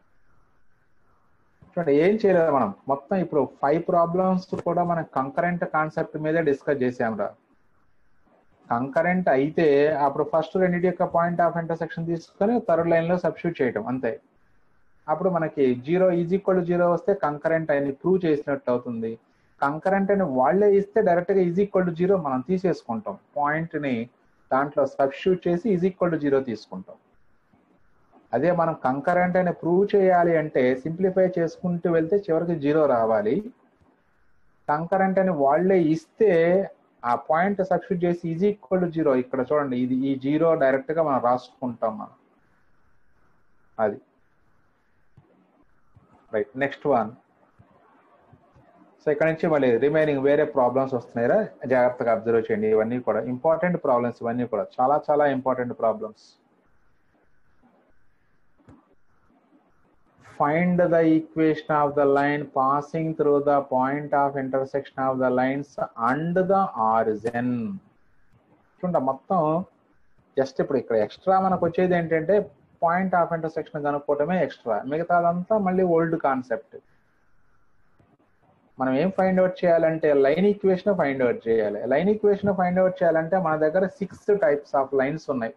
చూడండి ఏం చేయలేదు మనం మొత్తం ఇప్పుడు ఫైవ్ ప్రాబ్లమ్స్ కూడా మనం కంకరెంట్ కాన్సెప్ట్ మీదే డిస్కస్ చేసాంరా కంకరెంట్ అయితే అప్పుడు ఫస్ట్ రెండింటి యొక్క పాయింట్ ఆఫ్ ఇంటర్సెక్షన్ తీసుకొని థర్డ్ లైన్ లో సబ్స్టిట్యూట్ చేయటం అంతే అప్పుడు మనకి జీరో ఈజ్ ఈక్వల్ జీరో వస్తే కంకరెంట్ అని ప్రూవ్ చేసినట్టు అవుతుంది కంకరెంట్ అని వాళ్ళే ఇస్తే డైరెక్ట్ గా ఈజ్ ఈక్వల్ టు జీరో మనం తీసేసుకుంటాం పాయింట్ ని దాంట్లో సబ్స్టిట్యూట్ చేసి ఈజ్ ఈక్వల్ టు జీరో తీసుకుంటాం అదే మనం కంకరెంట్ అని ప్రూవ్ చేయాలి అంటే సింప్లిఫై చేసుకుంటూ వెళ్తే చివరికి జీరో రావాలి కంకరెంట్ అని వాళ్ళే ఇస్తే ఆ పాయింట్ సబ్స్టిట్యూట్ చేసి ఈజ్ ఈక్వల్ టు జీరో ఇక్కడ చూడండి ఇది ఈ జీరో డైరెక్ట్ గా మనం రాసుకుంటాం మనం అది రైట్ నెక్స్ట్ వన్ సో ఇక్కడ నుంచి మళ్ళీ రిమైనింగ్ వేరే ప్రాబ్లమ్స్ వస్తున్నాయిరా జాగ్రత్తగా అబ్జర్వ్ చేయండి ఇవన్నీ కూడా ఇంపార్టెంట్ ప్రాబ్లమ్స్ ఇవన్నీ కూడా చాలా చాలా important problems find the equation of the line passing through the point of intersection of the lines and the origin చూడ మొత్తం జస్ట్ ఇప్పుడు ఇక్కడ ఎక్స్ట్రా మనకు వచ్చేది ఏంటంటే పాయింట్ ఆఫ్ ఇంటర్సెక్షన్ కనుక్కోవటమే ఎక్స్ట్రా మిగతాదంతా మళ్ళీ ఓల్డ్ కాన్సెప్ట్ మనం ఏం ఫైండ్ అవుట్ చేయాలంటే లైన్ ఈక్వేషన్ ఫైండ్ అవుట్ చేయాలి లైన్ ఈక్వేషన్ ఫైండ్ అవుట్ చేయాలంటే మన దగ్గర సిక్స్ టైప్స్ ఆఫ్ లైన్స్ ఉన్నాయి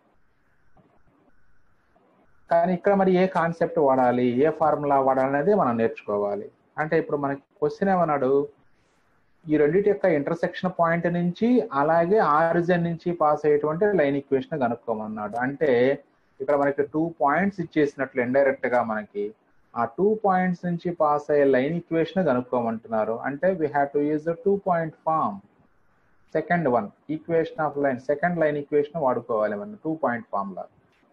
కానీ ఇక్కడ మరి ఏ కాన్సెప్ట్ వాడాలి ఏ ఫార్ములా వాడాలి అనేది మనం నేర్చుకోవాలి అంటే ఇప్పుడు మనకి క్వశ్చన్ ఏమన్నాడు ఈ రెండింటి యొక్క ఇంటర్సెక్షన్ పాయింట్ నుంచి అలాగే ఆరిజిన్ నుంచి పాస్ అయ్యేటువంటి లైన్ ఈక్వేషన్ కనుక్కోమన్నాడు అంటే ఇక్కడ మనకి టూ పాయింట్స్ ఇచ్చేసినట్లు ఇండైరెక్ట్ గా మనకి ఆ టూ పాయింట్స్ నుంచి పాస్ అయ్యే లైన్ ఈక్వేషన్ కనుక్కోమంటున్నారు అంటే we have to use the two point form second one equation of line second line equation వాడుకోవాలి మనం టూ పాయింట్ ఫామ్ లా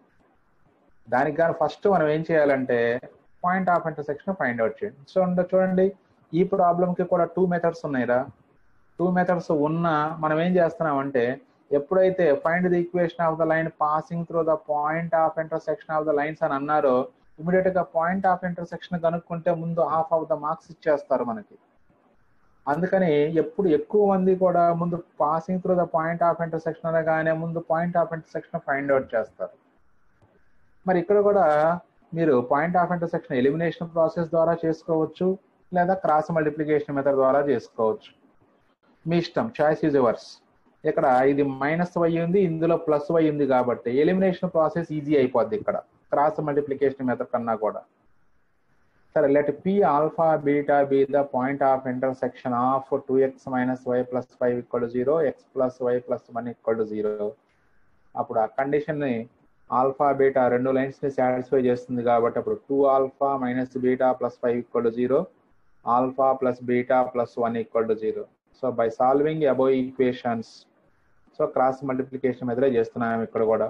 దానికి కానీ ఫస్ట్ మనం ఏం చేయాలంటే point of intersection find out చేయండి సో చూడండి ఈ ప్రాబ్లంకి కూడా టూ మెథడ్స్ ఉన్నాయిరా టూ మెథడ్స్ ఉన్నా మనం ఏం చేస్తున్నామంటే ఎప్పుడైతే find the equation of the line passing through the point of intersection of the lines అని అన్నారో ఇమీడియట్ గా పాయింట్ ఆఫ్ ఇంటర్సెక్షన్ కనుక్కుంటే ముందు హాఫ్ ఆఫ్ ద మార్క్స్ ఇచ్చేస్తారు మనకి అందుకని ఎప్పుడు ఎక్కువ మంది కూడా ముందు passing through the point of intersection అనగానే ముందు point of intersection find out చేస్తారు మరి ఇక్కడ కూడా మీరు point of intersection elimination process ద్వారా చేసుకోవచ్చు లేదా క్రాస్ మల్టిప్లికేషన్ మెథడ్ ద్వారా చేసుకోవచ్చు మీ ఇష్టం చాయిస్ ఈజ్ యువర్స్ ఇక్కడ ఇది మైనస్ వై ఉంది ఇందులో ప్లస్ వై ఉంది కాబట్టి ఎలిమినేషన్ ప్రాసెస్ ఈజీ అయిపోద్ది ఇక్కడ క్రాస్ మల్టిప్లికేషన్ మెథడ్ కన్నా కూడా సరే let P alpha beta be the point of intersection of two x minus y plus five equal zero x plus y plus one equal zero అప్పుడు ఆ condition ని alpha beta రెండు లైన్స్ ని satisfy చేస్తుంది కాబట్టి అప్పుడు two alpha minus beta plus five equal to zero alpha plus beta plus one equal to zero so by solving above equations so cross multiplication మెథడే చేస్తున్నాం ఇక్కడ కూడా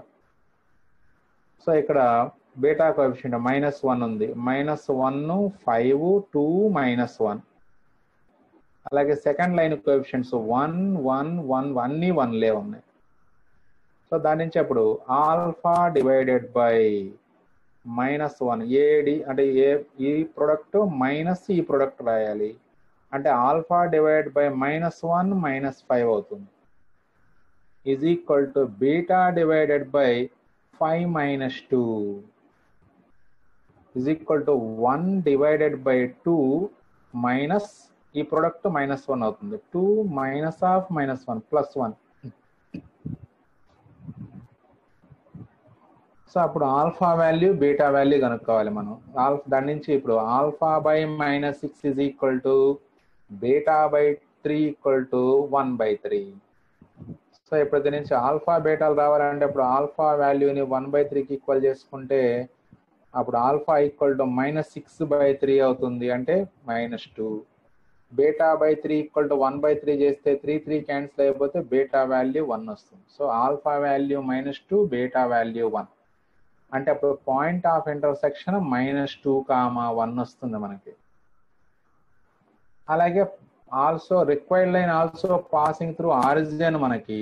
సో ఇక్కడ బీటా కోఎఫిషియంట్ మైనస్ వన్ ఉంది minus one five two minus one అలాగే second line coefficients one one one అన్ని వన్లే ఉన్నాయి సో దాని నుంచి అప్పుడు alpha divided by minus one a d అంటే ఏ ఈ ప్రొడక్ట్ మైనస్ ఈ ప్రొడక్ట్ రాయాలి అంటే alpha divide by minus one minus five అవుతుంది is equal to beta divided by five minus two is equal to one divided by two minus ఈ product minus one అవుతుంది two minus of minus one plus one so అప్పుడు alpha value beta value కనుక్కోవాలి మనం ఆల్ఫా దాని నుంచి ఇప్పుడు alpha by minus six is equal to beta by three equal to one by three so ఇప్పుడు దీని నుంచి ఆల్ఫా బీటాలు రావాలంటే ఇప్పుడు ఆల్ఫా వాల్యూని వన్ బై త్రీకి ఈక్వల్ చేసుకుంటే అప్పుడు alpha equal to minus six by three అవుతుంది అంటే minus two beta by three equal to one by three చేస్తే త్రీ త్రీ క్యాన్సిల్ అయిపోతే బీటా వాల్యూ వన్ వస్తుంది so alpha value minus two beta value one అంటే అప్పుడు point of intersection minus two comma one వస్తుంది మనకి అలాగే also required line also passing through origin మనకి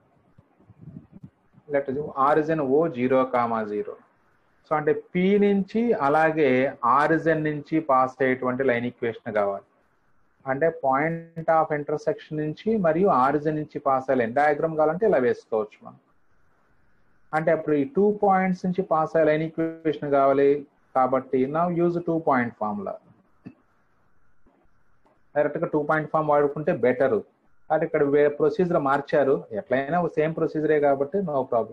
let origin O zero comma zero so అంటే P నుంచి అలాగే ఆరిజిన్ నుంచి పాస్ అయ్యేటువంటి లైన్ ఈక్వేషన్ కావాలి అంటే పాయింట్ ఆఫ్ ఇంటర్సెక్షన్ నుంచి మరియు ఆరిజిన్ నుంచి పాస్ అయ్యే లైన్ డయాగ్రామ్ కావాలంటే ఇలా వేసుకోవచ్చు మనం అంటే అప్పుడు ఈ టూ పాయింట్స్ నుంచి పాస్ అయ్యే లైన్ ఈక్వేషన్ కావాలి కాబట్టి నా use two point formula direct గా టూ పాయింట్ ఫామ్ వాడుకుంటే బెటర్ అది ఇక్కడ ప్రొసీజర్ మార్చారు ఎట్లయినా సేమ్ ప్రొసీజరే కాబట్టి నో ప్రాబ్లం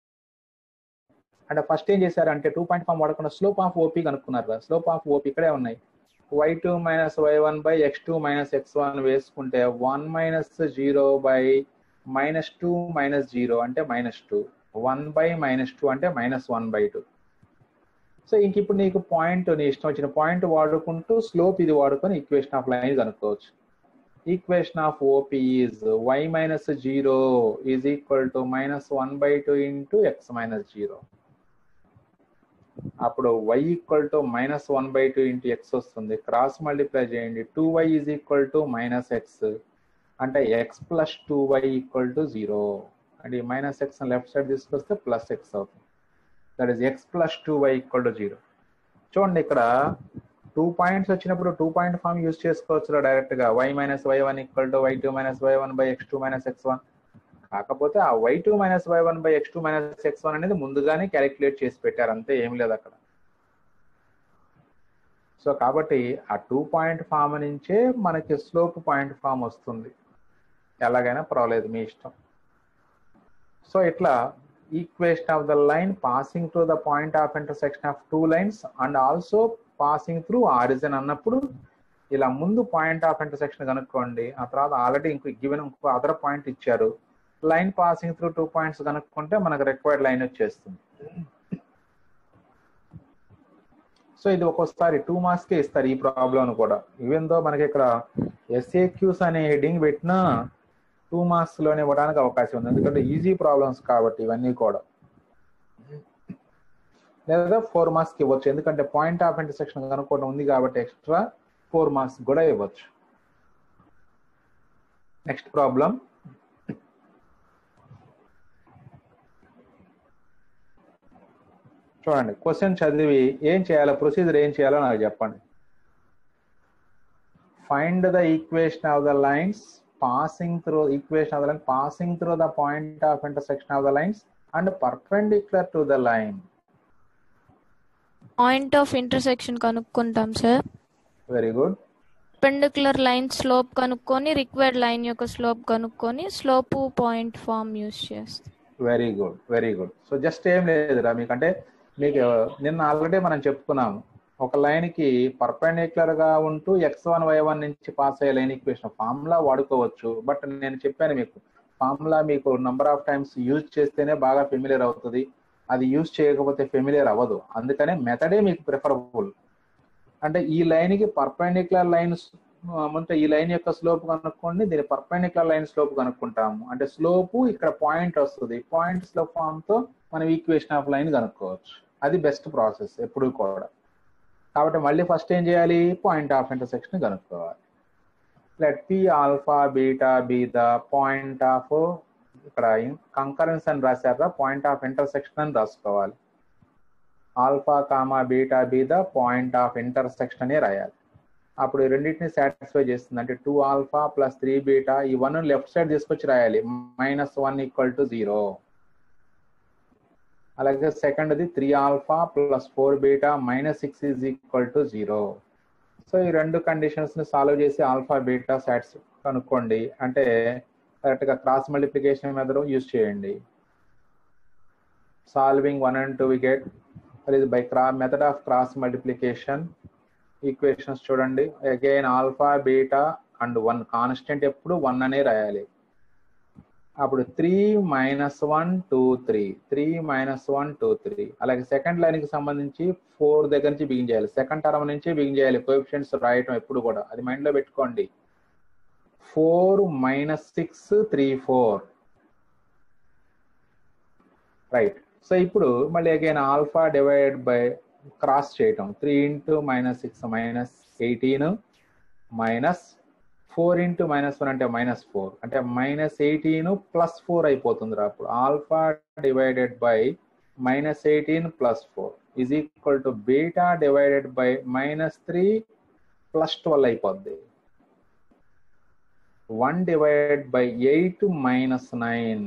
అంటే ఫస్ట్ ఏం చేశారు అంటే టూ పాయింట్ ఫామ్ వాడకుండా స్లోప్ ఆఫ్ ఓపీ కనుక్కున్నారు స్లోప్ ఆఫ్ ఓపీ ఇక్కడే ఉన్నాయి y two minus y one by x two minus x one వేసుకుంటే one minus zero by minus two minus zero అంటే minus two one by minus two అంటే minus one by two so ఇంక ఇప్పుడు నీకు point నీ ఇష్టం వచ్చిన point వాడుకుంటూ స్లోప్ ఇది వాడుకొని ఈక్వేషన్ ఆఫ్ లైన్ కనుక్కోవచ్చు equation of OP is y minus zero is equal to minus one by two into x minus zero అప్పుడు y equal to minus one by two into x వస్తుంది cross multiply చేయండి two y is equal to minus x అంటే x plus two y equal to zero and ఈ minus x left side తీసుకొస్తే plus x అవుతుంది that is x plus two y equal to zero చూడండి ఇక్కడ two points వచ్చినప్పుడు two point form use చేసుకోవచ్చు direct గా y minus y one equal to y two minus y one by x two minus x one కాకపోతే ఆ y two minus y one by x two minus x one అనేది ముందుగానే calculate చేసి పెట్టారు అంతే ఏం లేదు అక్కడ సో కాబట్టి ఆ టూ పాయింట్ ఫామ్ నుంచే మనకి స్లోప్ పాయింట్ ఫామ్ వస్తుంది ఎలాగైనా పర్వాలేదు మీ ఇష్టం సో ఇట్లా equation of the line passing through the point of intersection of two lines and also passing through origin అన్నప్పుడు ఇలా ముందు పాయింట్ ఆఫ్ ఇంటర్సెక్షన్ కనుక్కోండి ఆ తర్వాత ఆల్రెడీ ఇంకో గివెన్ ఇంకో అదర్ పాయింట్ ఇచ్చారు line passing through two points కనుక్కుంటే మనకు రిక్వైర్డ్ లైన్ వచ్చేస్తుంది సో ఇది ఒక్కోసారి టూ మార్క్స్ కే ఇస్తారు ఈ ప్రాబ్లం కూడా ఈవెన్ దో మనకి ఇక్కడ ఎస్ఏక్యూస్ అనే హెడ్డింగ్ పెట్టినా టూ మార్క్స్ లోనే ఇవ్వడానికి అవకాశం ఉంది ఎందుకంటే ఈజీ ప్రాబ్లమ్స్ కాబట్టి ఇవన్నీ కూడా లేదా ఫోర్ మార్క్స్ కి ఇవ్వచ్చు ఎందుకంటే పాయింట్ ఆఫ్ ఇంటర్సెక్షన్ కనుక్కోవడం ఉంది కాబట్టి ఎక్స్ట్రా ఫోర్ మార్క్స్ కూడా ఇవ్వచ్చు నెక్స్ట్ ప్రాబ్లం చూడండి క్వశ్చన్ చదివి ఏం చేయాలో ప్రొసీజర్ ఏం చేయాలో నాకు చెప్పండి find the equation of the lines passing through equation of the line passing through the point of intersection of the lines and perpendicular to the line point of intersection కనుక్కుంటాం sir very good perpendicular line slope కనుక్కొని required line యొక్క slope కనుక్కొని slope point form use చేస్తాం very good very good so just ఏం లేదురా మీకంటే మీకు నిన్న ఆల్రెడీ మనం చెప్పుకున్నాము ఒక లైన్ కి పర్పెండిక్యులర్ గా ఉంటూ ఎక్స్ వన్ వై వన్ నుంచి పాస్ అయ్యే లైన్ ఈక్వేషన్ ఫార్ములా వాడుకోవచ్చు బట్ నేను చెప్పాను మీకు ఫార్ములా మీకు నంబర్ ఆఫ్ టైమ్స్ యూజ్ చేస్తేనే బాగా ఫెమిలియర్ అవుతుంది అది యూజ్ చేయకపోతే ఫెమిలియర్ అవ్వదు అందుకనే మెథడే మీకు ప్రిఫరబుల్ అంటే ఈ లైన్ కి పర్పెండిక్యులర్ లైన్స్ అంటే ఈ లైన్ యొక్క స్లోప్ కనుక్కోండి దీని పర్పెండిక్యులర్ లైన్ స్లోప్ కనుక్కుంటాము అంటే స్లోపు ఇక్కడ పాయింట్ వస్తుంది పాయింట్ స్లోప్ ఫామ్ తో మనం ఈక్వేషన్ ఆఫ్ లైన్ కనుక్కోవచ్చు అది బెస్ట్ ప్రాసెస్ ఎప్పుడు కూడా కాబట్టి మళ్ళీ ఫస్ట్ ఏం చేయాలి పాయింట్ ఆఫ్ ఇంటర్సెక్షన్ కనుక్కోవాలి let P alpha beta be the point of ఇక్కడ కంకరెన్స్ అని రాశారా పాయింట్ ఆఫ్ ఇంటర్సెక్షన్ అని రాసుకోవాలి alpha comma beta be the point of intersection అని రాయాలి అప్పుడు ఈ రెండింటిని సాటిస్ఫై చేస్తుంది అంటే two alpha plus three beta ఈ వన్ లెఫ్ట్ సైడ్ తీసుకొచ్చి రాయాలి minus one equal to zero అలాగే సెకండ్ది three alpha plus four beta minus six is equal to zero so ఈ రెండు కండిషన్స్ ని సాల్వ్ చేసి ఆల్ఫా బీటా సాట్స్ కనుక్కోండి అంటే కరెక్ట్ గా క్రాస్ మల్టిప్లికేషన్ మెథడ్ యూజ్ చేయండి solving one and two we get is by cra- method of cross multiplication equations చూడండి again alpha beta and one constant ఎప్పుడు వన్ అనే రాయాలి అప్పుడు three minus one two three three minus one two three అలాగే second line కి సంబంధించి four దగ్గర నుంచి బిగిన్ చేయాలి సెకండ్ టర్మ్ నుంచి బిగిన్ చేయాలి కోఎఫిషియన్స్ రాయటం ఎప్పుడు కూడా అది మైండ్ లో పెట్టుకోండి four minus six three four right so ఇప్పుడు మళ్ళీ again alpha divide by cross చేయటం three into minus six minus eighteen minus four into minus one అంటే మైనస్ ఫోర్ అంటే మైనస్ ఎయిటీన్ ప్లస్ ఫోర్ అయిపోతుంది రా అప్పుడు alpha divided by minus eighteen plus four is equal to beta divided by minus three plus twelve అయిపోద్ది one divided by eight minus nine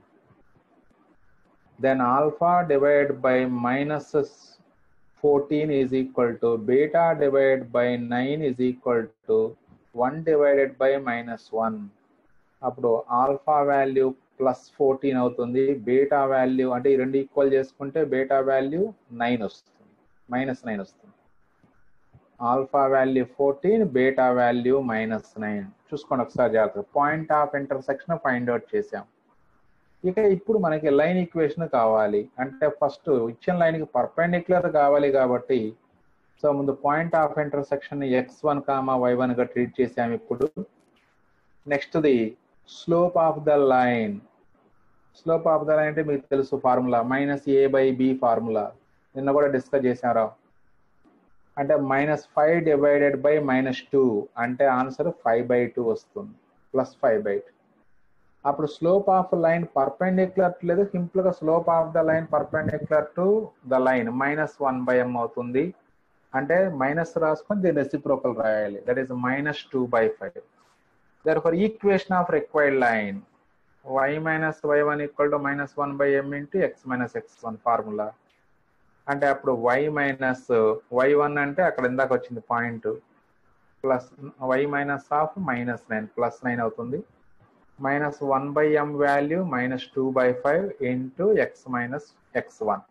then alpha divided by minus 14 is equal to beta divided by 9 is equal to 1 divided by minus 1 అప్పుడు alpha value plus fourteen అవుతుంది beta value అంటే ఈ రెండు equal చేసుకుంటే beta value nine వస్తుంది minus nine వస్తుంది alpha value fourteen beta value minus nine చూసుకోండి ఒకసారి జాగ్రత్త point of intersection find out చేసాం ఇక ఇప్పుడు మనకి లైన్ ఈక్వేషన్ కావాలి అంటే ఫస్ట్ ఇచ్చిన లైన్ కి పర్పెండిక్యులర్ కావాలి కాబట్టి సో ముందు point of intersection x one comma y one గా ట్రీట్ చేసాము ఇప్పుడు next the slope of the line slope of the line అంటే మీకు తెలుసు formula minus A by B formula నిన్న కూడా డిస్కస్ చేశారా అంటే minus five divided by minus two అంటే ఆన్సర్ ఫైవ్ బై టూ వస్తుంది ప్లస్ ఫైవ్ బై టూ అప్పుడు స్లోప్ ఆఫ్ లైన్ పర్పెండిక్యులర్ లేదు సింపుల్ గా slope of the line perpendicular to the line minus one by m అవుతుంది అంటే minus రాసుకొని దీని reciprocal రాయాలి that is minus two by five therefore equation of required line y minus y one equal to minus one by m into x minus x one formula అంటే అప్పుడు why minus y one అంటే అక్కడ ఇందాక వచ్చింది point plus y minus of minus nine plus nine అవుతుంది minus one by m value minus two by five into x minus x one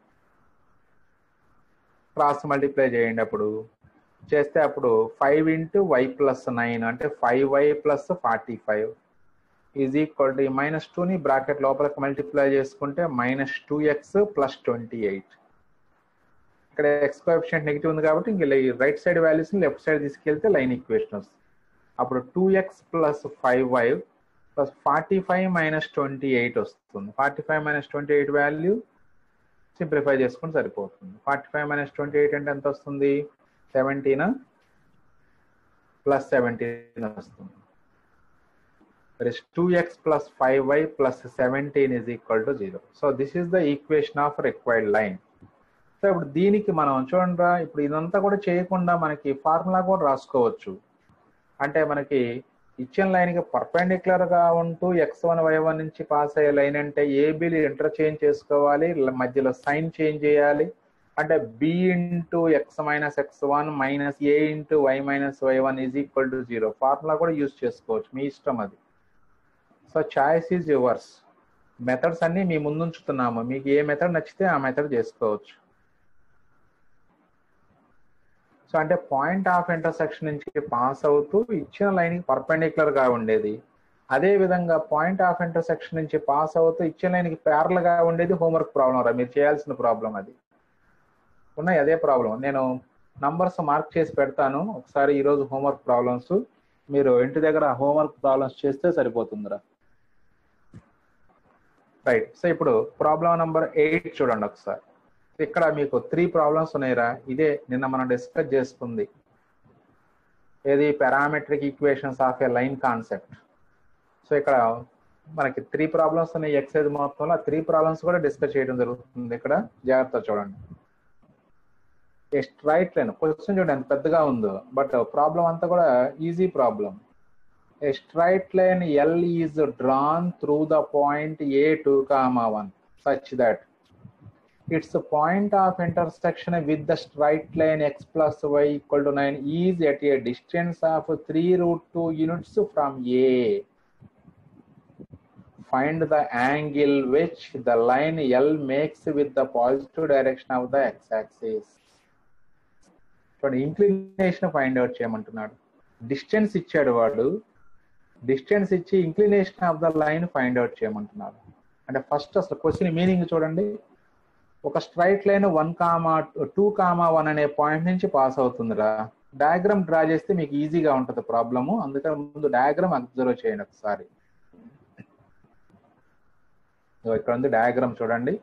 cross multiply చేయండి అప్పుడు చేస్తే అప్పుడు five into y plus nine అంటే five y plus forty five is equal to minus టూని bracket లోపలికి multiply చేసుకుంటే minus two X plus twenty eight ఇక్కడ x coefficient negative ఉంది కాబట్టి ఇంక right side values left side తీసుకెళ్తే లైన్ ఈక్వేషన్ వస్తుంది అప్పుడు two X plus five y plus forty five minus twenty eight వస్తుంది forty five minus twenty eight value simplify చేసుకుంటే సరిపోతుంది forty five minus twenty eight అంటే ఎంత వస్తుంది సెవెంటీన్ ప్లస్ సెవెంటీన్ వస్తుంది two X plus five y plus seventeen is equal to zero so this is the equation of required line so ఇప్పుడు దీనికి మనం చూడండి ఇప్పుడు ఇదంతా కూడా చేయకుండా మనకి ఫార్ములా కూడా రాసుకోవచ్చు అంటే మనకి ఇచ్చిన లైన్ కి పర్పెండిక్యులర్ గా ఉంటూ ఎక్స్ వన్ వై వన్ నుంచి పాస్ అయ్యే లైన్ అంటే ఏబిలు ఇంటర్చేంజ్ చేసుకోవాలి మధ్యలో సైన్ చేంజ్ చేయాలి అంటే B into x minus x one minus A into y minus y one is equal to zero formula కూడా యూజ్ చేసుకోవచ్చు మీ ఇష్టం అది so choice is yours methods అన్ని మీ ముందుంచుతున్నాము మీకు ఏ మెథడ్ నచ్చితే ఆ మెథడ్ చేసుకోవచ్చు సో అంటే పాయింట్ ఆఫ్ ఇంటర్సెక్షన్ నుంచి పాస్ అవుతూ ఇచ్చిన లైన్ కి పర్పెండిక్యులర్ గా ఉండేది అదే విధంగా పాయింట్ ఆఫ్ ఇంటర్సెక్షన్ నుంచి పాస్ అవుతూ ఇచ్చిన లైన్ కి ప్యారల్ గా ఉండేది హోంవర్క్ ప్రాబ్లం రా మీరు చేయాల్సిన ప్రాబ్లం అది ఉన్నాయి అదే ప్రాబ్లం నేను నంబర్స్ మార్క్ చేసి పెడతాను ఒకసారి ఈ రోజు హోంవర్క్ ప్రాబ్లమ్స్ మీరు ఇంటి దగ్గర హోంవర్క్ ప్రాబ్లమ్స్ చేస్తే సరిపోతుందిరా రైట్ సో ఇప్పుడు ప్రాబ్లం నంబర్ ఎయిట్ చూడండి ఒకసారి ఇక్కడ మీకు త్రీ ప్రాబ్లమ్స్ ఉన్నాయిరా ఇదే నిన్న మనం డిస్కస్ చేసుకుంది ఏది parametric equations of a line concept so ఇక్కడ మనకి త్రీ ప్రాబ్లమ్స్ ఉన్నాయి ఎక్సైజ్ మొత్తంలో త్రీ ప్రాబ్లమ్స్ కూడా డిస్కస్ చేయడం జరుగుతుంది ఇక్కడ జాగ్రత్త చూడండి ఏ స్ట్రైట్ లైన్ క్వశ్చన్ చూడండి ఎంత పెద్దగా ఉందో బట్ ప్రాబ్లం అంతా కూడా easy problem a straight line L is drawn through the point A two comma one such that its point of intersection with the straight line x plus y equal to 9 is at a distance of 3 root 2 units from A. Find the angle which the line L makes with the positive direction of the x-axis. చూడండి inclination find out చేయమంటున్నాడు distance ఇచ్చాడు వాడు distance ఇచ్చి inclination of the line find out చేయమంటున్నాడు అంటే first అసలు question meaning చూడండి ఒక straight line one comma two comma one అనే పాయింట్ నుంచి పాస్ అవుతుందిరా డయాగ్రామ్ డ్రా చేస్తే మీకు ఈజీగా ఉంటుంది ప్రాబ్లము అందుకని ముందు డయాగ్రామ్ అబ్జర్వ్ చేయండి ఒకసారి ఇదిగో ఇక్కడ ఉంది డయాగ్రామ్ చూడండి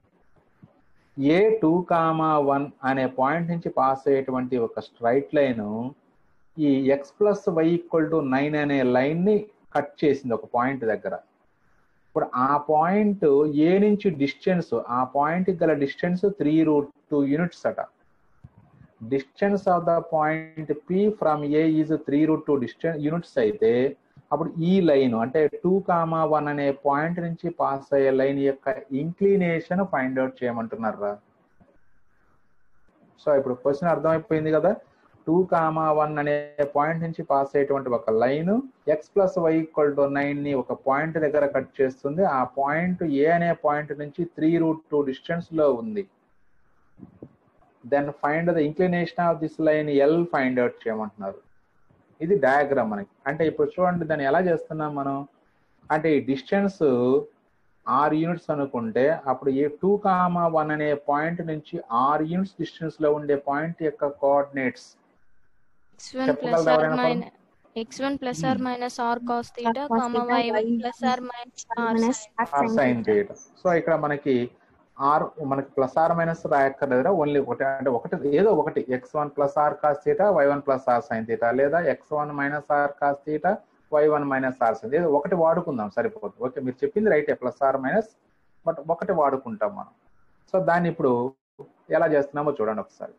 ఏ టూ కామా వన్ అనే పాయింట్ నుంచి పాస్ అయ్యేటువంటి ఒక స్ట్రైట్ లైన్ ఈ x plus y equal to nine అనే లైన్ ని కట్ చేసింది ఒక పాయింట్ దగ్గర ఇప్పుడు ఆ పాయింట్ ఏ నుంచి డిస్టెన్స్ ఆ పాయింట్ గల distance three root two units అట distance of the point P from A is three root two distance units అయితే అప్పుడు ఈ లైన్ అంటే టూ కామా వన్ అనే పాయింట్ నుంచి పాస్ అయ్యే లైన్ యొక్క ఇంక్లినేషన్ ఫైండ్ అవుట్ చేయమంటున్నారా సో ఇప్పుడు క్వశ్చన్ అర్థమైపోయింది కదా టూ కామా వన్ అనే పాయింట్ నుంచి పాస్ అయ్యేటువంటి ఒక line x plus y equal to nine ని ఒక పాయింట్ దగ్గర కట్ చేస్తుంది ఆ పాయింట్ ఏ అనే పాయింట్ నుంచి త్రీ రూట్ టూ డిస్టెన్స్ లో ఉంది then find the inclination of this line L find out చేయమంటున్నారు ఇది డయాగ్రామ్ మనకి అంటే ఇప్పుడు చూడండి దాన్ని ఎలా చేస్తున్నాం మనం అంటే ఈ డిస్టెన్స్ ఆరు యూనిట్స్ అనుకుంటే అప్పుడు ఏ టూ కామా వన్ అనే పాయింట్ నుంచి ఆరు యూనిట్స్ డిస్టెన్స్ లో ఉండే పాయింట్ యొక్క కోఆర్డినేట్స్ ఎక్స్ వన్ ప్లస్ చెప్పగలరా ఆర్ ఎవరైనా minus x one plus r minus r cos theta comma y one plus r minus r r sine theta so ఇక్కడ మనకి ఆర్ మనకి ప్లస్ ఆర్ మైనస్ రాయక్కర్లేదురా only ఒకటి అంటే ఒకటి ఏదో ఒకటి x one plus r cos theta y one plus r sine theta లేదా x one minus r cos theta y one minus r sine ఏదో ఒకటి వాడుకుందాం సరిపోతుంది ఓకే మీరు చెప్పింది రైటే ప్లస్ ఆర్ మైనస్ బట్ ఒకటి వాడుకుంటాం మనం సో దాన్ని ఇప్పుడు ఎలా చేస్తున్నామో చూడండి ఒకసారి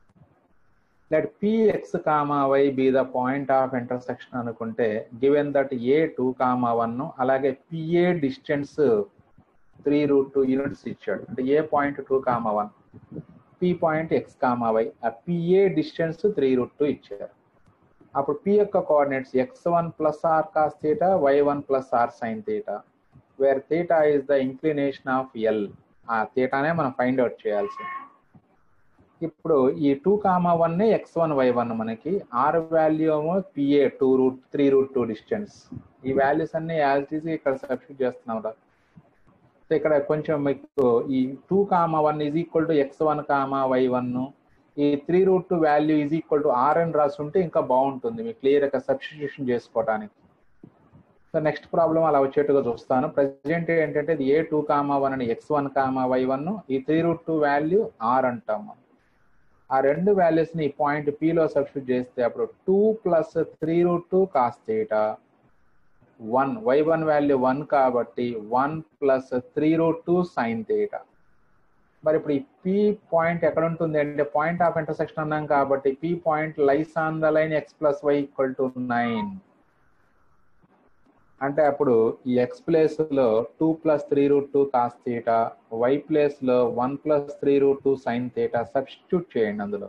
let P x comma y be the point of intersection అనుకుంటే given that A two comma one అలాగే P A distance three root two units ఇచ్చాడు అంటే A point two comma one P point x comma y ఆ P A distance three root two ఇచ్చారు అప్పుడు P యొక్క coordinates x one plus r cos theta y one plus r sine theta where theta is the inclination of L ఆ థీటానే మనం find out చేయాల్సింది ఇప్పుడు ఈ two comma one x one y one మనకి r value ఏమో P A two root three root two distance ఈ values అన్ని as is ఇక్కడ సబ్స్టిట్యూట్ చేస్తున్నాం రా సో ఇక్కడ కొంచెం మీకు ఈ two comma one is equal to x one comma y one ఈ three root two value is equal to r అని రాసి ఉంటే ఇంకా బాగుంటుంది మీకు క్లియర్ గా సబ్స్టిట్యూషన్ చేసుకోవడానికి సో నెక్స్ట్ ప్రాబ్లం అలా వచ్చేట్టుగా చూస్తాను ప్రజెంట్ ఏంటంటే ఇది ఏ టూ కామా వన్ అని x one comma y one ఈ three root two value r అంటాము ఆ రెండు వాల్యూస్ ని పాయింట్ పి లో సబ్స్టిట్యూట్ చేస్తే అప్పుడు two plus three root two cos theta one y one value one కాబట్టి one plus three root two sine theta మరి ఇప్పుడు ఈ పి పాయింట్ ఎక్కడ ఉంటుంది అంటే పాయింట్ ఆఫ్ ఇంటర్సెక్షన్ అన్నాం కాబట్టి P point lies on the line x plus y equal to nine అంటే అప్పుడు ఈ ఎక్స్ ప్లేస్ లో two plus three root two cos theta y place లో one plus three root two sine theta substitute చేయండి అందులో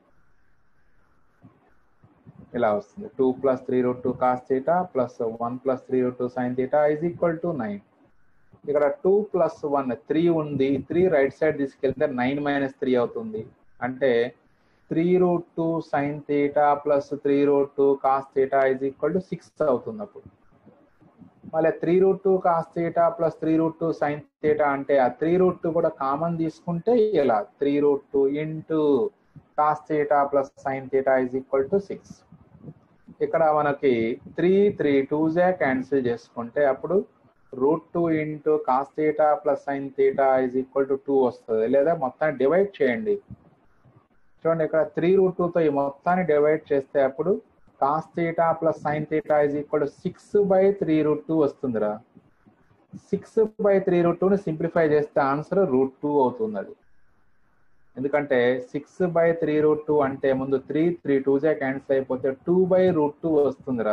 ఇలా వస్తుంది two plus three root two cos theta plus one plus three root two sine theta is equal to nine ఇక్కడ two plus one three ఉంది three right side తీసుకెళ్తే nine minus three అవుతుంది అంటే three root two sine theta plus three root two cos theta is equal to six అవుతుంది అప్పుడు మళ్ళీ three root two cos theta plus three root two sine theta అంటే ఆ three root two కూడా common తీసుకుంటే ఇలా three root two into cos theta plus sine theta is equal to six ఇక్కడ మనకి త్రీ త్రీ టూ జే cancel చేసుకుంటే అప్పుడు root two into cos theta plus sine theta is equal to two వస్తుంది లేదా మొత్తాన్ని డివైడ్ చేయండి చూడండి ఇక్కడ త్రీ రూట్ టూతో ఈ మొత్తాన్ని డివైడ్ చేస్తే అప్పుడు cos theta plus sine theta is equal to six by three root two వస్తుందిరా సిక్స్ బై త్రీ రూట్ టూని సింప్లిఫై చేస్తే ఆన్సర్ రూట్ టూ అవుతుంది అది ఎందుకంటే six by three root two అంటే ముందు త్రీ త్రీ టూ జే క్యాన్సిల్ అయిపోతే టూ బై రూట్ టూ వస్తుందిరా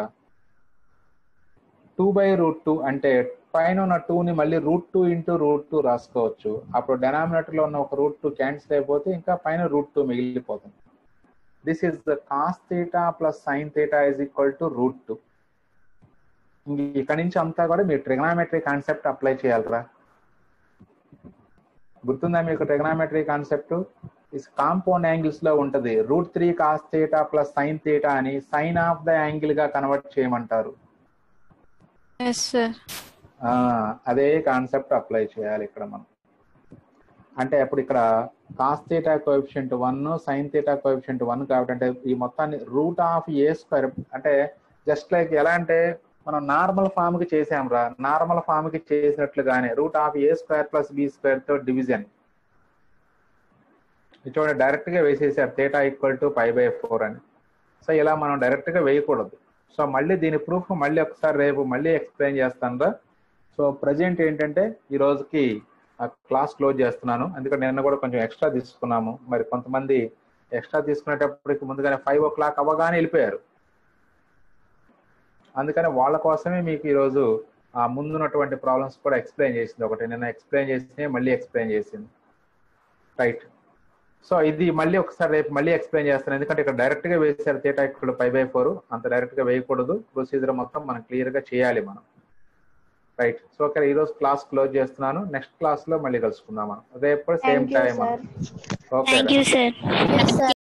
టూ బై రూట్ టూ అంటే పైన ఉన్న టూని మళ్ళీ root two into root two రాసుకోవచ్చు అప్పుడు డెనామినేటర్ లో ఉన్న ఒక రూట్ టూ క్యాన్సిల్ అయిపోతే ఇంకా పైన రూట్ టూ మిగిలిపోతుంది this is the cos theta plus sine theta is equal to root two ఇక్కడ నుంచి అంతా కూడా మీరు ట్రిగనామెట్రీ కాన్సెప్ట్ అప్లై చేయాలరా గుర్తుందా మీకు ట్రిగనామెట్రీ కాన్సెప్ట్ కాంపౌండ్ యాంగిల్స్ లో ఉంటది root three cos theta plus sine theta అని సైన్ ఆఫ్ ద యాంగిల్ గా కన్వర్ట్ చేయమంటారు ఎస్ సార్ ఆ, అదే కాన్సెప్ట్ అప్లై చేయాలి ఇక్కడ మనం అంటే అప్పుడు ఇక్కడ cos theta coefficient one sine theta coefficient one కాబట్టి అంటే ఈ మొత్తాన్ని రూట్ ఆఫ్ ఏ స్క్వేర్ అంటే జస్ట్ లైక్ ఎలా అంటే మనం నార్మల్ ఫామ్ కి చేసాం రా నార్మల్ ఫామ్ కి చేసినట్లుగానే root of a square plus b square తో డివిజన్ చూడండి డైరెక్ట్ గా వేసేసారు theta equal to pi by four అని సో ఇలా మనం డైరెక్ట్ గా వేయకూడదు సో మళ్ళీ దీని ప్రూఫ్ మళ్ళీ ఒకసారి రేపు మళ్ళీ ఎక్స్ప్లెయిన్ చేస్తాను రా సో ప్రజెంట్ ఏంటంటే ఈ రోజుకి క్లాస్ క్లోజ్ చేస్తున్నాను ఎందుకంటే నిన్న కూడా కొంచెం ఎక్స్ట్రా తీసుకున్నాము మరి కొంతమంది ఎక్స్ట్రా తీసుకునేటప్పటికి ముందుగానే ఫైవ్ ఓ క్లాక్ అవ్వగానే వెళ్ళిపోయారు అందుకని వాళ్ళ కోసమే మీకు ఈరోజు ఆ ముందున్నటువంటి ప్రాబ్లమ్స్ కూడా ఎక్స్ప్లెయిన్ చేసింది ఒకటి నిన్న ఎక్స్ప్లెయిన్ చేసి మళ్ళీ ఎక్స్ప్లెయిన్ చేసింది రైట్ సో ఇది మళ్ళీ ఒకసారి రేపు మళ్ళీ ఎక్స్ప్లెయిన్ చేస్తాను ఎందుకంటే ఇక్కడ డైరెక్ట్ గా వేసారు థీటా ఇక్కడ ఫైవ్ బై ఫోర్ అంత డైరెక్ట్ గా వేయకూడదు ప్రొసీజర్ మొత్తం మనం క్లియర్ గా చేయాలి మనం రైట్ సో ఓకే ఈ రోజు క్లాస్ క్లోజ్ చేస్తున్నాను నెక్స్ట్ క్లాస్ లో మళ్ళీ కలుసుకుందాం మనం రేపు same Thank you, time sir. Okay thank you sir sir